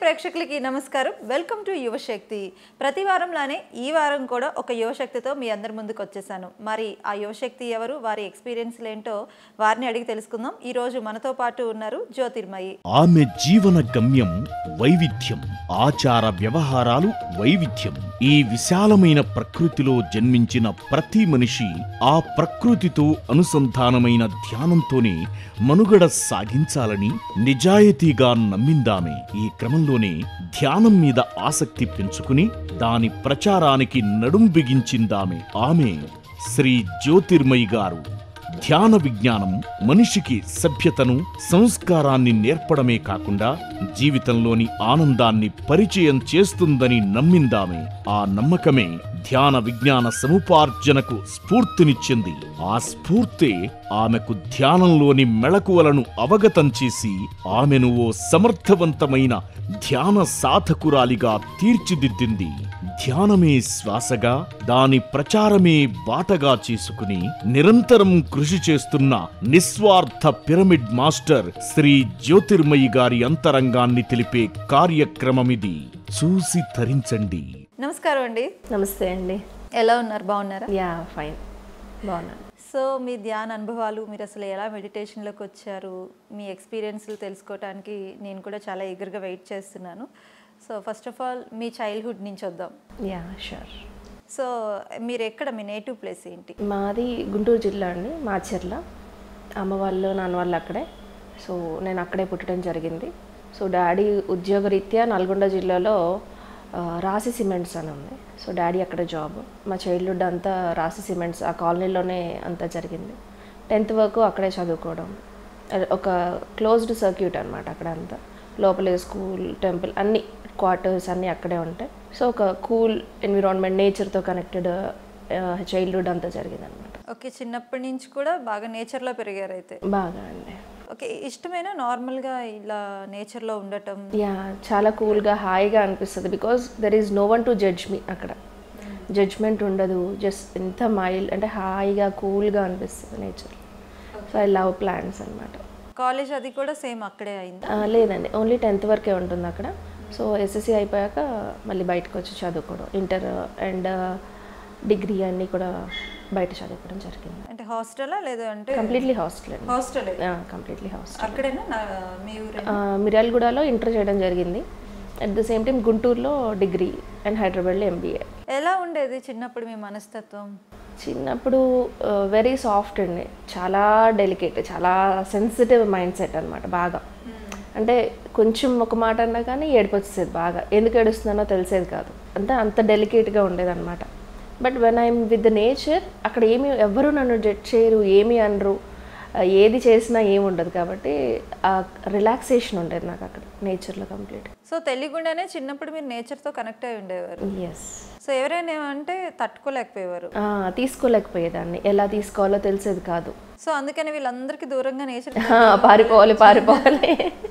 ప్రేక్షకులకి నమస్కారం welcome to యువశక్తి ప్రతి వారంలానే ఈ వారం కూడా ఒక యువశక్తితో మీ అందరి ముందుకు వచ్చేసాను మరి ఆ యువశక్తి ఎవరు వారి ఎక్స్పీరియన్స్లు ఏంటో వారిని అడిగి తెలుసుకుందాం ఈ రోజు మనతో పాటు ఉన్నారు జ్యోతిర్మయి ఆమె జీవన గమ్యం వైవిధ్యం ఆచార వ్యవహారాలు వైవిధ్యం ఈ విశాలమైన ప్రకృతిలో జన్మించిన ప్రతి మనిషి ఆ ప్రకృతితో అనుసంధానమైన ధ్యానంతోనే మనుగడ సాగించాలని నిజాయితీగా నమ్మిందామె ఈ క్రమంలోనే ధ్యానం మీద ఆసక్తి పెంచుకుని దాని ప్రచారానికి నడుం బిగించిందామె ఆమె శ్రీ జ్యోతిర్మయి గారు ధ్యాన విజ్ఞానం మనిషికి సభ్యతను సంస్కారాన్ని నేర్పడమే కాకుండా జీవితంలోని ఆనందాన్ని పరిచయం చేస్తుందని నమ్మిందామె ఆ నమ్మకమే ధ్యాన విజ్ఞాన సముపార్జనకు స్ఫూర్తినిచ్చింది ఆ స్ఫూర్తే ఆమెకు ధ్యానంలోని మెళకువలను అవగతం చేసి ఆమెను ఓ సమర్థవంతమైన ధ్యాన సాధకురాలిగా తీర్చిదిద్దింది ధ్యానమే శ్వాసగా దాని ప్రచారమే బాటగా చేసుకుని నిరంతరం కృషి చేస్తున్న నిస్వార్థ పిరమిడ్ మాస్టర్ శ్రీ జ్యోతిర్మయి గారి అంతరంగాన్ని తెలిపే కార్యక్రమమిది చూసి తరించండి నమస్కారం అండి నమస్తే అండి ఎలా ఉన్నారు బాగున్నారా యా ఫైన్ బాగున్నాను సో మీ ధ్యాన అనుభవాలు మీరు అసలు ఎలా మెడిటేషన్లోకి వచ్చారు మీ ఎక్స్పీరియన్స్లు తెలుసుకోవడానికి నేను కూడా చాలా ఈగర్గా వెయిట్ చేస్తున్నాను సో ఫస్ట్ ఆఫ్ ఆల్ మీ చైల్డ్హుడ్ నుంచి వద్దాం యా షూర్ సో మీరు ఎక్కడ మీ నేటివ్ ప్లేస్ ఏంటి మాది గుంటూరు జిల్లా అండి మాచర్ల అమ్మ వాళ్ళు నాన్న వాళ్ళు అక్కడే సో నేను అక్కడే పుట్టడం జరిగింది సో డాడీ ఉద్యోగరీత్యా నల్గొండ జిల్లాలో ఆ, రాశి సిమెంట్స్ అని ఉంది సో డాడీ అక్కడ జాబ్ మా చైల్డ్హుడ్ అంతా రాశి సిమెంట్స్ ఆ కాలనీలోనే అంతా జరిగింది టెన్త్ వరకు అక్కడే చదువుకోవడం అది ఒక క్లోజ్డ్ సర్క్యూట్ అనమాట అక్కడ అంతా లోపలే స్కూల్ టెంపుల్ అన్ని క్వార్టర్స్ అన్నీ అక్కడే ఉంటాయి సో ఒక కూల్ ఎన్విరాన్మెంట్ నేచర్తో కనెక్టెడ్ చైల్డ్హుడ్ అంతా జరిగింది అనమాట ఓకే చిన్నప్పటి నుంచి కూడా బాగా నేచర్లో పెరిగారు అయితే బాగా అండి ఓకే ఇష్టమైన నార్మల్గా ఇలా నేచర్లో ఉండటం యా చాలా కూల్గా హాయిగా అనిపిస్తుంది because there is no one to judge మీ అక్కడ జడ్జ్మెంట్ ఉండదు జస్ట్ ఎంత మైల్డ్ అంటే హాయిగా కూల్గా అనిపిస్తుంది nature so I love plants అనమాట కాలేజ్ అది కూడా సేమ్ అక్కడే అయింది లేదండి ఓన్లీ టెన్త్ వరకే ఉంటుంది అక్కడ సో ఎస్ఎస్సి అయిపోయాక మళ్ళీ బయటకు వచ్చి చదువుకోవడం ఇంటర్ అండ్ డిగ్రీ అన్నీ కూడా బయట చదువుకోవడం జరిగింది అంటే హాస్టలా లేదు అంటే కంప్లీట్లీ హాస్టల్ అండి హాస్టల్ కంప్లీట్లీ హాస్టల్ అక్కడేనా నా మీ ఊరే మిర్యాలగూడలో ఇంటర్ చేయడం జరిగింది అట్ ద సేమ్ టైం గుంటూరులో డిగ్రీ అండ్ హైదరాబాద్లో ఎంబీఏ ఎలా ఉండేది చిన్నప్పుడు మీ మనస్తత్వం చిన్నప్పుడు వెరీ సాఫ్ట్ అండి చాలా డెలికేట్ చాలా సెన్సిటివ్ మైండ్ సెట్ అనమాట బాగా అంటే కొంచెం ఒక మాట అన్నా కానీ ఏడుపు వచ్చేది బాగా ఎందుకు ఏడుస్తున్నానో తెలిసేది కాదు అంతే అంత డెలికేట్గా ఉండేది అనమాట but when I'm with the nature అక్కడ ఏమి ఎవరు నన్ను జడ్జ్ చేయరు ఏమి అనరు ఆ, ఏది చేసినా ఏమి ఉండదు కాబట్టి ఆ రిలాక్సేషన్ ఉండేది నాకు అక్కడ నేచర్లో కంప్లీట్ సో తెలియకుండానే చిన్నప్పుడు మీరు నేచర్తో కనెక్ట్ అయి ఉండేవారు ఎస్ సో ఎవరైనా ఏమంటే తట్టుకోలేకపోయేవారు తీసుకోలేకపోయేదాన్ని ఎలా తీసుకోవాలో తెలిసేది కాదు సో అందుకని వీళ్ళందరికీ దూరంగా నేచర్ ఆ, పారిపోవాలి పారిపోవాలి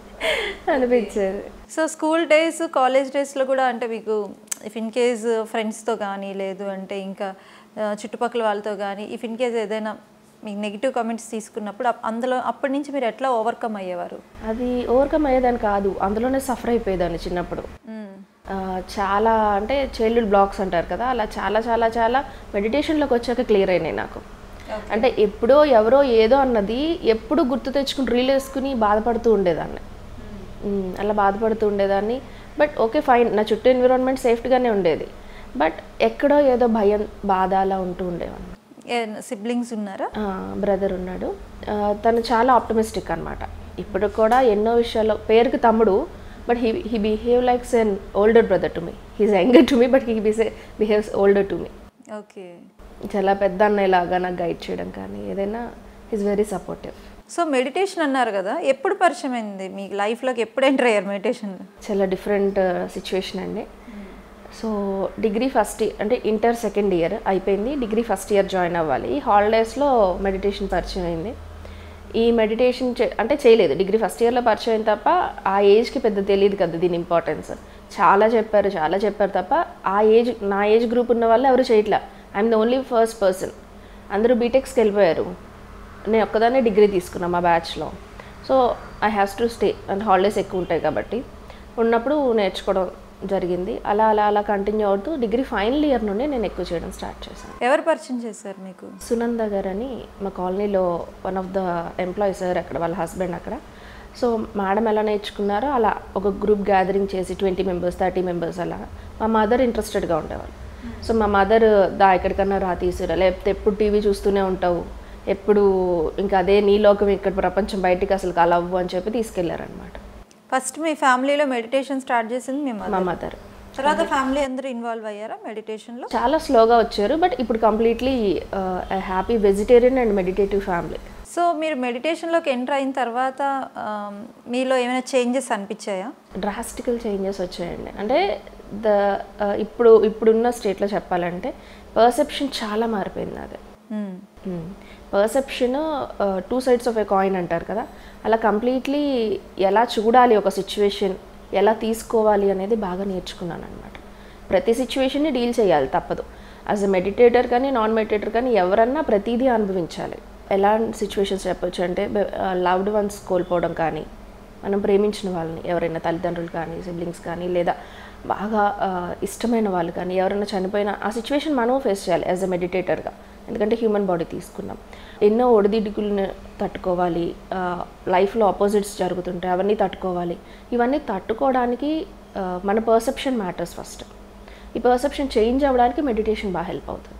అనిపించేది సో స్కూల్ డేస్ కాలేజ్ డేస్లో కూడా అంటే మీకు ఇఫ్ ఇన్ కేస్ ఫ్రెండ్స్తో కానీ లేదు అంటే ఇంకా ఆ, చుట్టుపక్కల వాళ్ళతో కానీ ఇఫ్ ఇన్ కేస్ ఏదైనా మీకు నెగిటివ్ కామెంట్స్ తీసుకున్నప్పుడు అప్- అందులో అప్పటి నుంచి మీరు ఎట్లా ఓవర్కమ్ అయ్యేవారు అది ఓవర్కమ్ అయ్యేదాన్ని కాదు అందులోనే సఫర్ అయిపోయేదాన్ని చిన్నప్పుడు మ్మ్. ఆ, చాలా అంటే చైల్డ్హుడ్ బ్లాక్స్ అంటారు కదా అలా చాలా చాలా చాలా మెడిటేషన్లోకి వచ్చాక క్లియర్ అయినాయి నాకు అంటే ఎప్పుడో ఎవరో ఏదో అన్నది ఎప్పుడు గుర్తు తెచ్చుకుని రీల్ వేసుకుని బాధపడుతూ ఉండేదాన్ని మ్మ్, అలా బాధపడుతూ ఉండేదాన్ని బట్ ఓకే ఫైన్ నా చుట్టూ ఎన్విరాన్మెంట్ సేఫ్గానే ఉండేది బట్ ఎక్కడో ఏదో భయం బాధ అలా ఉంటూ ఉండేవాడిని సిబ్లింగ్స్ ఉన్నారా బ్రదర్ ఉన్నాడు ఆ, తను చాలా ఆప్టమిస్టిక్ అనమాట ఇప్పుడు కూడా ఎన్నో విషయాల్లో పేరుకి తమ్ముడు but he he behave likes an older brother to me he's younger to me but he బిసే behaves older to me okay చాలా పెద్ద అన్నయ్యలాగా నాకు గైడ్ చేయడం కానీ ఏదైనా is very supportive so meditation అన్నారు కదా ఎప్పుడు పరిచయం అయింది మీ లైఫ్లోకి ఎప్పుడు ఎంటర్ అయ్యారు మెడిటేషన్ చాలా డిఫరెంట్ సిచ్యువేషన్ అండి సో డిగ్రీ ఫస్ట్ అంటే ఇంటర్ సెకండ్ ఇయర్ అయిపోయింది డిగ్రీ ఫస్ట్ ఇయర్ జాయిన్ అవ్వాలి ఈ హాలిడేస్లో మెడిటేషన్ పరిచయం అయింది ఈ మెడిటేషన్ చే- అంటే చేయలేదు డిగ్రీ ఫస్ట్ ఇయర్లో పరిచయం అయింది తప్ప ఆ ఏజ్కి పెద్ద తెలియదు కదా దీని ఇంపార్టెన్స్ చాలా చెప్పారు చాలా చెప్పారు తప్ప ఆ ఏజ్ నా ఏజ్ గ్రూప్ ఉన్న వాళ్ళు ఎవరు చేయట్లా I'm the only first person అందరూ బీటెక్స్కి వెళ్ళిపోయారు నేను ఒక్కదాన్నే డిగ్రీ తీసుకున్నా మా బ్యాచ్లో so I has to stay and holidays ఎక్కువ ఉంటాయి కాబట్టి ఉన్నప్పుడు నేర్చుకోవడం జరిగింది అలా అలా అలా కంటిన్యూ అవుతూ డిగ్రీ ఫైనల్ ఇయర్ నుండి నేను ఎక్కువ చేయడం స్టార్ట్ చేశాను ఎవరు పరిచయం చేశారు మీకు సునంద గారు అని మా కాలనీలో one of the employees sir అక్కడ వాళ్ళ హస్బెండ్ అక్కడ సో మేడం ఎలా నేర్చుకున్నారో అలా ఒక గ్రూప్ గ్యాదరింగ్ చేసి ట్వంటీ మెంబర్స్ థర్టీ మెంబర్స్ అలా మా మదర్ ఇంట్రెస్టెడ్గా ఉండేవాళ్ళు సో మా మదర్ దా ఎక్కడికన్నా రా తీసుకురా లేకపోతే ఎప్పుడు టీవీ చూస్తూనే ఉంటావు ఎప్పుడు ఇంకా అదే నీ లోకం ఇక్కడ ప్రపంచం బయటికి అసలు కలవ్వు అని చెప్పి తీసుకెళ్లారనమాట ఫస్ట్ మీ ఫ్యామిలీలో మెడిటేషన్ స్టార్ట్ చేసింది మీ మా mother. మదర్ తర్వాత ఫ్యామిలీ అందరూ ఇన్వాల్వ్ అయ్యారా మెడిటేషన్లో చాలా స్లోగా వచ్చారు బట్ ఇప్పుడు completely happy vegetarian and meditative family so మీరు మెడిటేషన్లోకి ఎంటర్ అయిన తర్వాత ఆ, మీలో ఏమైనా చేంజెస్ అనిపించాయా డ్రాస్టికల్ చేంజెస్ వచ్చాయండి అంటే ద ఇప్పుడు ఇప్పుడున్న స్టేట్లో చెప్పాలంటే పర్సెప్షన్ చాలా మారిపోయింది అది మ్మ్. Perception two sides of a coin అంటారు కదా అలా కంప్లీట్లీ ఎలా చూడాలి ఒక సిచ్యువేషన్ ఎలా తీసుకోవాలి అనేది బాగా నేర్చుకున్నాను అనమాట ప్రతి సిచ్యువేషన్ని డీల్ చేయాలి తప్పదు యాజ్ అ మెడిటేటర్ కానీ నాన్ మెడిటేటర్ కానీ ఎవరన్నా ప్రతిదీ అనుభవించాలి ఎలాంటి సిచ్యువేషన్స్ చెప్పొచ్చు అంటే లవ్డ్ వన్స్ కోల్పోవడం కానీ మనం ప్రేమించిన వాళ్ళని ఎవరైనా తల్లిదండ్రులు కానీ సిబ్లింగ్స్ కానీ లేదా బాగా ఆ, ఇష్టమైన వాళ్ళు కానీ ఎవరైనా చనిపోయిన ఆ సిచ్యువేషన్ మనం ఫేస్ చేయాలి యాజ్ అ మెడిటేటర్గా ఎందుకంటే హ్యూమన్ బాడీ తీసుకున్నాం ఎన్నో ఒడిదిడుకులను తట్టుకోవాలి లైఫ్లో ఆపోజిట్స్ జరుగుతుంటాయి అవన్నీ తట్టుకోవాలి ఇవన్నీ తట్టుకోవడానికి ఆ, మన పర్సెప్షన్ మ్యాటర్స్ ఫస్ట్ ఈ పర్సెప్షన్ చేంజ్ అవ్వడానికి మెడిటేషన్ బాగా హెల్ప్ అవుతుంది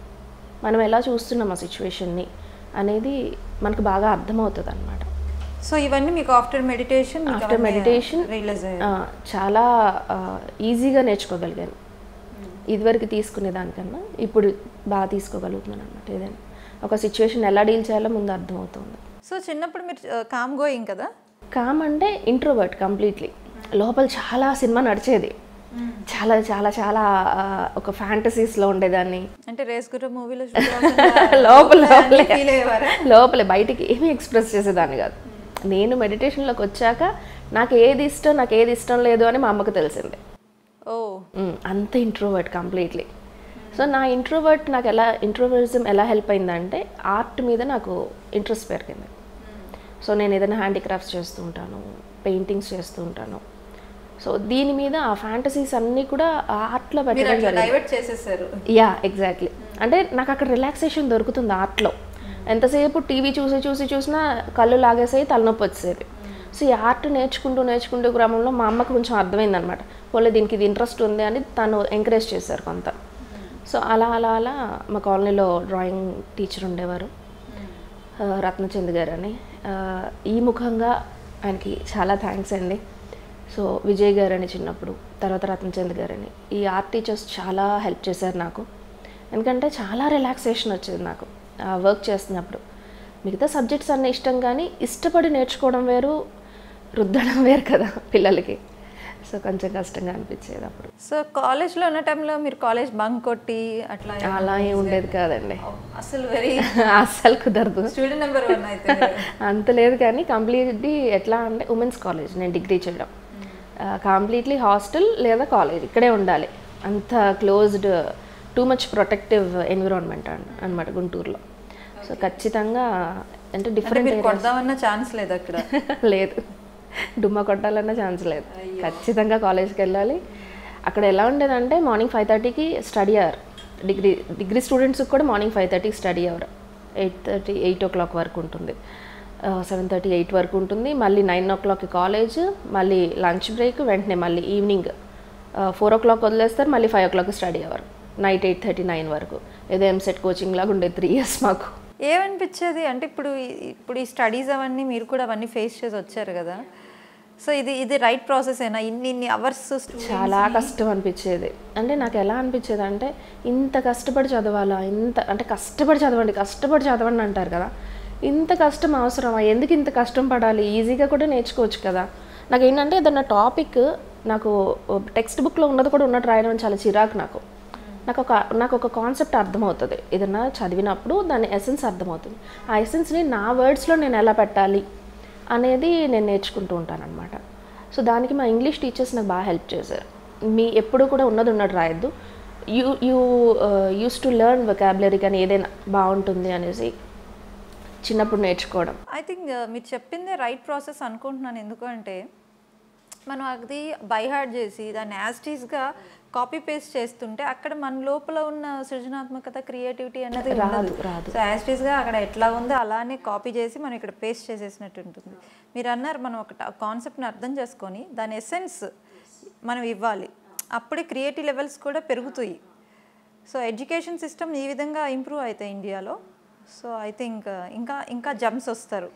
మనం ఎలా చూస్తున్నాం ఆ సిచ్యువేషన్ని అనేది మనకు బాగా అర్థమవుతుంది అనమాట సో ఇవన్నీ మీకు after meditation after meditation realise అయ్యారు చాలా ఈజీగా నేర్చుకోగలిగాను ఇదివరకు తీసుకునే దానికన్నా ఇప్పుడు బాగా తీసుకోగలుగుతున్నాను అనమాట ఏదైనా ఒక సిచ్యువేషన్ ఎలా డీల్ చేయాలో ముందు అర్థమవుతుంది సో చిన్నప్పుడు మీరు కామ్ గోయింగ్ కదా కామ్ అంటే ఇంట్రోవర్ట్ కంప్లీట్లీ లోపల చాలా సినిమా నడిచేది చాలా చాలా చాలా ఆ, ఒక ఫ్యాంటసీస్లో ఉండేదాన్ని అంటే రేస్ గుర్ర మూవీలో లోపల లోపలే ఫీల్ అయ్యేవారా లోపలే బయటికి ఏమీ ఎక్స్ప్రెస్ చేసేదాన్ని కాదు నేను మెడిటేషన్లోకి వచ్చాక నాకు ఏది ఇష్టం నాకు ఏది ఇష్టం లేదు అని మా అమ్మకు తెలిసింది ఓ మ్మ్. అంత ఇంట్రోవర్ట్ కంప్లీట్లీ సో నా ఇంట్రోవర్ట్ నాకు ఎలా ఇంట్రోవర్జం ఎలా హెల్ప్ అయిందంటే ఆర్ట్ మీద నాకు ఇంట్రెస్ట్ పెరిగింది సో నేను ఏదైనా హ్యాండిక్రాఫ్ట్స్ చేస్తూ ఉంటాను పెయింటింగ్స్ చేస్తూ ఉంటాను సో దీని మీద ఆ ఫ్యాంటసీస్ అన్నీ కూడా ఆర్ట్లో మీరు పెట్టడం అట్లా జరిగింది డైవర్ట్ చేసేసారు యా ఎగ్జాక్ట్లీ అంటే నాకు అక్కడ రిలాక్సేషన్ దొరుకుతుంది ఆర్ట్లో ఎంతసేపు టీవీ చూసి చూసి చూసినా కళ్ళు లాగేసేవి తలనొప్పి వచ్చేది సో ఈ ఆర్ట్ నేర్చుకుంటూ నేర్చుకుంటూ క్రమంలో మా అమ్మకు కొంచెం అర్థమైంది అనమాట పోలే దీనికి ఇది ఇంట్రెస్ట్ ఉంది అని తను ఎంకరేజ్ చేశారు కొంత సో అలా అలా అలా మా కాలనీలో డ్రాయింగ్ టీచర్ ఉండేవారు ఆ, రత్నచంద్ గారు అని ఆ, ఈ ముఖంగా ఆయనకి చాలా థ్యాంక్స్ అండి సో విజయ్ గారు అని చిన్నప్పుడు తర్వాత రత్నచంద్ గారు అని ఈ ఆర్ట్ టీచర్స్ చాలా హెల్ప్ చేశారు నాకు ఎందుకంటే చాలా రిలాక్సేషన్ వచ్చేది నాకు వర్క్ చేస్తున్నప్పుడు మిగతా సబ్జెక్ట్స్ అన్నీ ఇష్టం కానీ ఇష్టపడి నేర్చుకోవడం వేరు రుద్దడం వేరు కదా పిల్లలకి సో కొంచెం కష్టంగా అనిపించేది అప్పుడు సో కాలేజ్లో ఉన్న టైంలో మీరు కాలేజ్ బంక్ కొట్టి అట్లా అలా ఏం ఉండేది కాదండి అసలు వెరీ అస్సలు కుదరదు స్టూడెంట్ నెంబర్ వన్ అయితే మీరు. అంత లేదు కానీ కంప్లీట్లీ ఎట్లా అంటే ఉమెన్స్ కాలేజ్ నేను డిగ్రీ చేయడం కంప్లీట్లీ హాస్టల్ లేదా కాలేజ్ ఇక్కడే ఉండాలి అంత closed too much protective environment అనమాట గుంటూరులో సో ఖచ్చితంగా అంటే అంటే డిఫరెంట్ మీరు కొడదామన్న ఛాన్స్ లేదు అక్కడ లేదు డుమ్మా కొట్టాలన్న ఛాన్స్ లేదు ఖచ్చితంగా కాలేజ్కి వెళ్ళాలి అక్కడ ఎలా ఉండేదంటే మార్నింగ్ ఫైవ్ థర్టీకి స్టడీ అవర్ డిగ్రీ డిగ్రీ స్టూడెంట్స్కి కూడా మార్నింగ్ ఫైవ్ థర్టీకి study hour eight thirty eight o'clock వరకు ఉంటుంది సెవెన్ థర్టీ ఎయిట్ వరకు ఉంటుంది మళ్ళీ నైన్ ఓ క్లాక్కి కాలేజ్ మళ్ళీ లంచ్ బ్రేక్ వెంటనే మళ్ళీ ఈవినింగ్ ఫోర్ ఓ క్లాక్ వదిలేస్తారు మళ్ళీ five o'clock study hour night eight thirty nine వరకు ఏదో ఎంసెట్ కోచింగ్ లాగా ఉండేది త్రీ ఇయర్స్ మాకు ఏమనిపించేది అంటే ఇప్పుడు ఈ- ఇప్పుడు ఈ స్టడీస్ అవన్నీ మీరు కూడా అవన్నీ ఫేస్ చేసి వచ్చారు కదా సో ఇది ఇది రైట్ ప్రాసెస్ అయినా ఇన్ని ఇన్ని అవర్స్ చాలా కష్టం అనిపించేది అంటే నాకు ఎలా అనిపించేది అంటే ఇంత కష్టపడి చదవాలా ఇంత అంటే కష్టపడి చదవండి కష్టపడి చదవండి అంటారు కదా ఇంత కష్టం అవసరమా ఎందుకు ఇంత కష్టం పడాలి ఈజీగా కూడా నేర్చుకోవచ్చు కదా నాకు ఏంటంటే ఏదన్నా టాపిక్ నాకు టెక్స్ట్ బుక్లో ఉన్నది కూడా ఉన్నట్టు రాయడం చాలా చిరాకు నాకు నాకు ఒక నాకు ఒక కాన్సెప్ట్ అర్థమవుతుంది ఏదన్నా చదివినప్పుడు దాని ఎసెన్స్ అర్థమవుతుంది ఆ ఎసెన్స్ని నా వర్డ్స్లో నేను ఎలా పెట్టాలి అనేది నేను నేర్చుకుంటూ ఉంటాను అనమాట సో దానికి మా ఇంగ్లీష్ టీచర్స్ నాకు బాగా హెల్ప్ చేశారు మీ ఎప్పుడు కూడా ఉన్నది ఉన్నట్టు రాయొద్దు you you use to learn vocabulary కానీ ఏదైనా బాగుంటుంది అనేసి చిన్నప్పుడు నేర్చుకోవడం ఐ థింక్ మీరు చెప్పిందే రైట్ ప్రాసెస్ అనుకుంటున్నాను ఎందుకంటే మనం అది బైహార్డ్ చేసి దాన్ని యాస్టీస్గా కాపీ పేస్ట్ చేస్తుంటే అక్కడ మన లోపల ఉన్న సృజనాత్మకత క్రియేటివిటీ అనేది రాదు, ఉండదు రాదు. సో యాస్టీస్గా అక్కడ ఎట్లా ఉందో అలానే కాపీ చేసి మనం ఇక్కడ పేస్ట్ చేసేసినట్టు ఉంటుంది మీరు అన్నారు మనం ఒక కాన్సెప్ట్ని అర్థం చేసుకొని దాని ఎసెన్స్ మనం ఇవ్వాలి అప్పుడే క్రియేటివ్ లెవెల్స్ కూడా పెరుగుతాయి సో ఎడ్యుకేషన్ సిస్టమ్ ఈ విధంగా ఇంప్రూవ్ అవుతాయి ఇండియాలో సో ఐ థింక్ ఇంకా ఇంకా జంప్స్ వస్తారు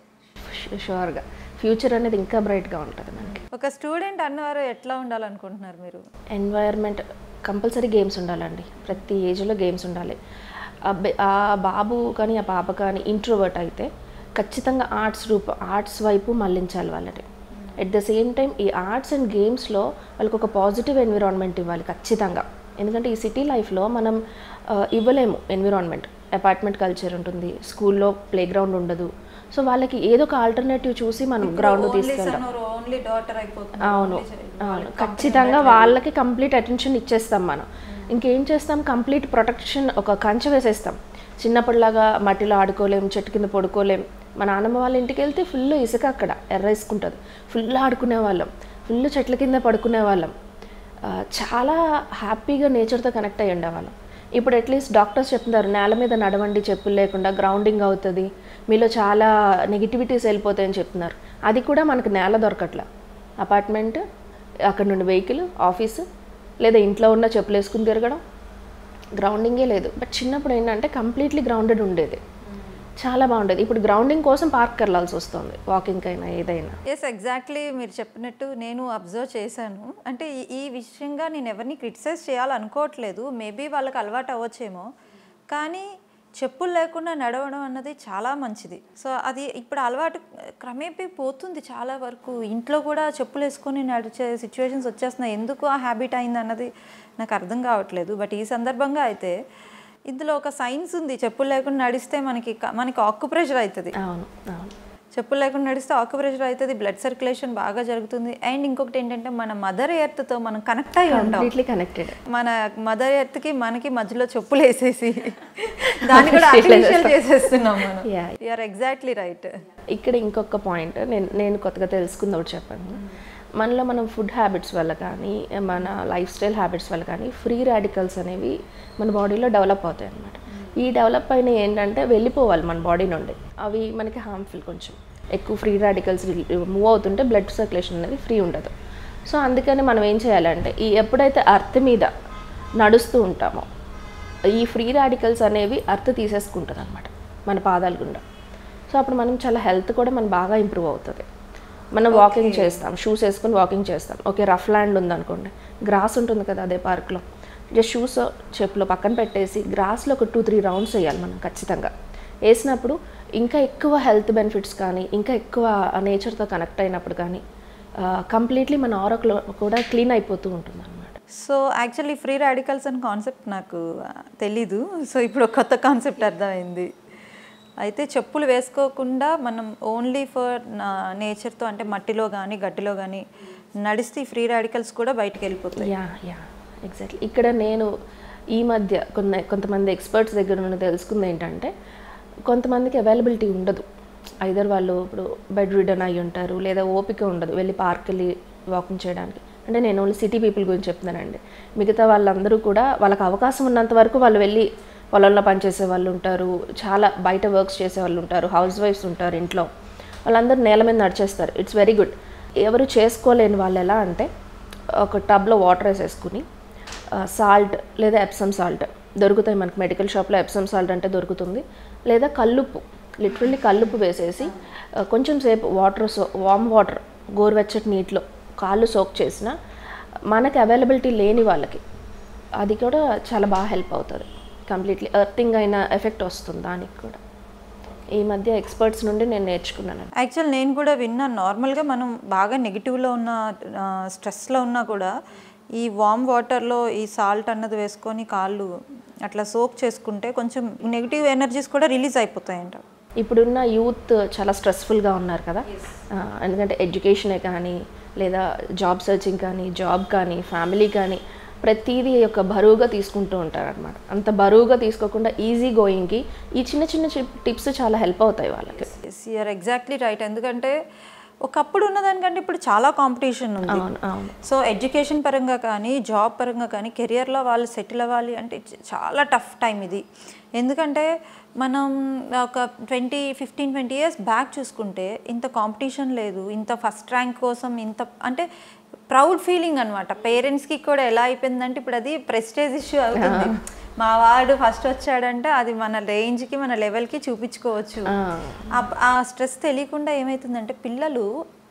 షూర్గా ఫ్యూచర్ అనేది ఇంకా బ్రైట్గా ఉంటుంది మనకి ఒక స్టూడెంట్ అన్నవారు ఎట్లా ఉండాలనుకుంటున్నారు మీరు ఎన్వైర్న్మెంట్ కంపల్సరీ గేమ్స్ ఉండాలండి ప్రతి ఏజ్లో గేమ్స్ ఉండాలి ఆ బె- ఆ బాబు కానీ ఆ పాప కానీ ఇంట్రోవర్ట్ అయితే ఖచ్చితంగా ఆర్ట్స్ రూప ఆర్ట్స్ వైపు మళ్ళించాలి వాళ్ళని ఎట్ ద సేమ్ టైం ఈ ఆర్ట్స్ అండ్ గేమ్స్లో వాళ్ళకి ఒక పాజిటివ్ ఎన్విరాన్మెంట్ ఇవ్వాలి ఖచ్చితంగా ఎందుకంటే ఈ సిటీ లైఫ్లో మనం ఆ, ఇవ్వలేము ఎన్విరాన్మెంట్ అపార్ట్మెంట్ కల్చర్ ఉంటుంది స్కూల్లో ప్లే గ్రౌండ్ ఉండదు సో వాళ్ళకి ఏదో ఒక ఆల్టర్నేటివ్ చూసి మనం గ్రౌండ్ తీసుకెళ్ళాం ఓన్లీ డాటర్ అయిపోతుంది అవును అవును ఖచ్చితంగా వాళ్ళకి కంప్లీట్ అటెన్షన్ ఇచ్చేస్తాం మనం ఇంకేం చేస్తాం కంప్లీట్ ప్రొటెక్షన్ ఒక కంచె వేసేస్తాం చిన్నప్పటిలాగా మట్టిలో ఆడుకోలేం చెట్టు కింద పడుకోలేం మా నాన్నమ్మ వాళ్ళ ఇంటికి వెళ్తే ఫుల్ ఇసుక అక్కడ ఎర్రేసుకుంటుంది ఫుల్ ఆడుకునే వాళ్ళం ఫుల్ చెట్ల కింద పడుకునే వాళ్ళం ఆ, చాలా హ్యాపీగా నేచర్తో కనెక్ట్ అయ్యి ఉండేవాళ్ళం ఇప్పుడు అట్లీస్ట్ డాక్టర్స్ చెప్తున్నారు నేల మీద నడవండి చెప్పులు లేకుండా గ్రౌండింగ్ అవుతుంది మీలో చాలా నెగిటివిటీస్ వెళ్ళిపోతాయని చెప్తున్నారు అది కూడా మనకు నేల దొరకట్లా అపార్ట్మెంట్ అక్కడ నుండి వెహికల్ ఆఫీసు లేదా ఇంట్లో ఉన్న చెప్పులు వేసుకుని తిరగడం గ్రౌండింగే లేదు బట్ చిన్నప్పుడు ఏంటంటే కంప్లీట్లీ గ్రౌండెడ్ ఉండేది చాలా బాగుండేది ఇప్పుడు గ్రౌండింగ్ కోసం పార్క్ వెళ్ళాల్సి వస్తుంది వాకింగ్ అయినా ఏదైనా ఎస్ ఎగ్జాక్ట్లీ మీరు చెప్పినట్టు నేను అబ్జర్వ్ చేశాను అంటే ఈ- ఈ విషయంగా నేను ఎవరిని క్రిటిసైజ్ చేయాలనుకోవట్లేదు మేబీ వాళ్ళకి అలవాటు అవ్వచ్చేమో కానీ చెప్పులు లేకుండా నడవడం అన్నది చాలా మంచిది సో అది ఇప్పుడు అలవాటు క్రమేపీ పోతుంది చాలా వరకు ఇంట్లో కూడా చెప్పులు వేసుకొని నడిచే సిచ్యువేషన్స్ వచ్చేస్తున్నాయి ఎందుకు ఆ హ్యాబిట్ అయింది అన్నది నాకు అర్థం కావట్లేదు బట్ ఈ సందర్భంగా అయితే ఇందులో ఒక సైన్స్ ఉంది చెప్పులు లేకుండా నడిస్తే మనకి క- మనకి ఆక్యుప్రెషర్ అవుతుంది అవును అవును చెప్పులు లేకుండా నడిస్తే ఆక్యుప్రెషర్ అవుతుంది బ్లడ్ సర్క్యులేషన్ బాగా జరుగుతుంది అండ్ ఇంకొకటి ఏంటంటే మన మదర్ ఎర్త్తో మనం కనెక్ట్ అయి ఉంటాం కంప్లీట్లీ కనెక్టెడ్ మన మదర్ ఎర్త్కి మనకి మధ్యలో చెప్పులు వేసేసి దాన్ని కూడా ఆర్టిఫిషియల్ చేసేస్తున్నాం మనం Yeah. యూఆర్ ఎగ్జాక్ట్లీ రైట్ ఇక్కడ ఇంకొక పాయింట్ నేను నేను కొత్తగా తెలుసుకుంది ఒకటి చెప్పాను మనలో మనం ఫుడ్ హ్యాబిట్స్ వల్ల కానీ మన లైఫ్ స్టైల్ హ్యాబిట్స్ వల్ల కానీ ఫ్రీ రాడికల్స్ అనేవి మన బాడీలో డెవలప్ అవుతాయి అన్నమాట ఈ డెవలప్ అయిన ఏంటంటే వెళ్ళిపోవాలి మన బాడీ నుండి అవి మనకి హార్మ్ఫుల్ కొంచెం ఎక్కువ ఫ్రీ రాడికల్స్ మూవ్ అవుతుంటే బ్లడ్ సర్క్యులేషన్ అనేది ఫ్రీ ఉండదు సో అందుకని మనం ఏం చేయాలంటే ఈ ఎప్పుడైతే అర్త్ మీద నడుస్తూ ఉంటామో ఈ ఫ్రీ రాడికల్స్ అనేవి అర్త్ తీసేసుకుంటుంది అనమాట మన పాదాల గుండా సో అప్పుడు మనం చాలా హెల్త్ కూడా మనం బాగా ఇంప్రూవ్ అవుతుంది మనం వాకింగ్ చేస్తాం షూస్ వేసుకొని వాకింగ్ చేస్తాం ఓకే రఫ్ ల్యాండ్ ఉందనుకోండి గ్రాస్ ఉంటుంది కదా అదే పార్క్లో జస్ట్ షూస్ చెప్పులు పక్కన పెట్టేసి గ్రాస్లో ఒక టూ త్రీ రౌండ్స్ వేయాలి మనం ఖచ్చితంగా వేసినప్పుడు ఇంకా ఎక్కువ హెల్త్ బెనిఫిట్స్ కానీ ఇంకా ఎక్కువ నేచర్తో కనెక్ట్ అయినప్పుడు కానీ కంప్లీట్లీ మన ఆరోగ్యం కూడా క్లీన్ అయిపోతూ ఉంటుంది అనమాట సో యాక్చువల్లీ ఫ్రీ రాడికల్స్ అని కాన్సెప్ట్ నాకు ఆ, తెలీదు సో ఇప్పుడు ఒక కొత్త కాన్సెప్ట్ అర్థమైంది అయితే చెప్పులు వేసుకోకుండా మనం ఓన్లీ ఫర్ నేచర్తో అంటే మట్టిలో కానీ గడ్డిలో కానీ నడిస్తే ఫ్రీ రాడికల్స్ కూడా బయటికి వెళ్ళిపోతాయి యా యా ఎగ్జాక్ట్లీ ఇక్కడ నేను ఈ మధ్య కొన్ని కొంతమంది ఎక్స్పర్ట్స్ దగ్గర నుండి తెలుసుకుంది ఏంటంటే కొంతమందికి అవైలబిలిటీ ఉండదు ఐదర్ వాళ్ళు ఇప్పుడు బెడ్ రిడన్ అయి ఉంటారు లేదా ఓపిక ఉండదు వెళ్ళి పార్క్ వెళ్ళి వాకింగ్ చేయడానికి అంటే నేను ఓన్లీ సిటీ పీపుల్ గురించి చెప్తున్నానండి మిగతా వాళ్ళందరూ కూడా వాళ్ళకి అవకాశం ఉన్నంత వరకు వాళ్ళు వెళ్ళి పొలంలో పనిచేసే వాళ్ళు ఉంటారు చాలా బయట వర్క్స్ చేసే వాళ్ళు ఉంటారు హౌస్ వైఫ్స్ ఉంటారు ఇంట్లో వాళ్ళందరూ నేల మీద నడిచేస్తారు ఇట్స్ వెరీ గుడ్ ఎవరు చేసుకోలేని వాళ్ళు ఎలా అంటే ఒక టబ్లో వాటర్ వేసేసుకుని సాల్ట్ లేదా ఎప్సమ్ సాల్ట్ దొరుకుతాయి మనకి మెడికల్ షాప్లో ఎప్సమ్ సాల్ట్ అంటే దొరుకుతుంది లేదా కల్లుప్పు లిటరల్లీ కల్లుప్పు వేసేసి ఆ, కొంచెం సేపు వాటర్ సో వామ్ వాటర్ గోరువెచ్చటి నీటిలో కాళ్ళు సోక్ చేసిన మనకి అవైలబిలిటీ లేని వాళ్ళకి అది కూడా చాలా బాగా హెల్ప్ అవుతుంది కంప్లీట్లీ ఎర్తింగ్ అయిన ఎఫెక్ట్ వస్తుంది దానికి కూడా ఈ మధ్య ఎక్స్పర్ట్స్ నుండి నేను నేర్చుకున్నాను యాక్చువల్ నేను కూడా విన్నాను నార్మల్గా మనం బాగా నెగిటివ్లో ఉన్న స్ట్రెస్లో ఉన్నా కూడా ఈ వామ్ వాటర్లో ఈ సాల్ట్ అన్నది వేసుకొని కాళ్ళు అట్లా సోక్ చేసుకుంటే కొంచెం నెగిటివ్ ఎనర్జీస్ కూడా రిలీజ్ అయిపోతాయంట ఇప్పుడున్న యూత్ చాలా స్ట్రెస్ఫుల్గా ఉన్నారు కదా ఆ, ఎందుకంటే ఎడ్యుకేషనే కానీ లేదా జాబ్ సర్చింగ్ కానీ జాబ్ కానీ ఫ్యామిలీ కానీ ప్రతిదీ యొక్క బరువుగా తీసుకుంటూ ఉంటారు అనమాట అంత బరువుగా తీసుకోకుండా ఈజీ గోయింగ్కి ఈ చిన్న చిన్న టిప్స్ చాలా హెల్ప్ అవుతాయి వాళ్ళకి ఎస్ యూఆర్ ఎగ్జాక్ట్లీ రైట్ ఎందుకంటే ఒకప్పుడు ఉన్నదానికంటే ఇప్పుడు చాలా కాంపిటీషన్ ఉంది అవును అవును సో ఎడ్యుకేషన్ పరంగా కానీ జాబ్ పరంగా కానీ కెరియర్లో వాళ్ళు సెటిల్ అవ్వాలి అంటే చ- చాలా టఫ్ టైం ఇది ఎందుకంటే మనం ఒక twenty fifteen twenty years back చూసుకుంటే ఇంత కాంపిటీషన్ లేదు ఇంత ఫస్ట్ ర్యాంక్ కోసం ఇంత అంటే ప్రౌడ్ ఫీలింగ్ అనమాట పేరెంట్స్కి కూడా ఎలా అయిపోయిందంటే ఇప్పుడు అది ప్రెస్టేజ్ ఇష్యూ అవుతుంది మా వాడు ఫస్ట్ వచ్చాడంటే అది మన రేంజ్కి మన లెవెల్కి చూపించుకోవచ్చు ఆ- ఆ స్ట్రెస్ తెలియకుండా ఏమవుతుందంటే పిల్లలు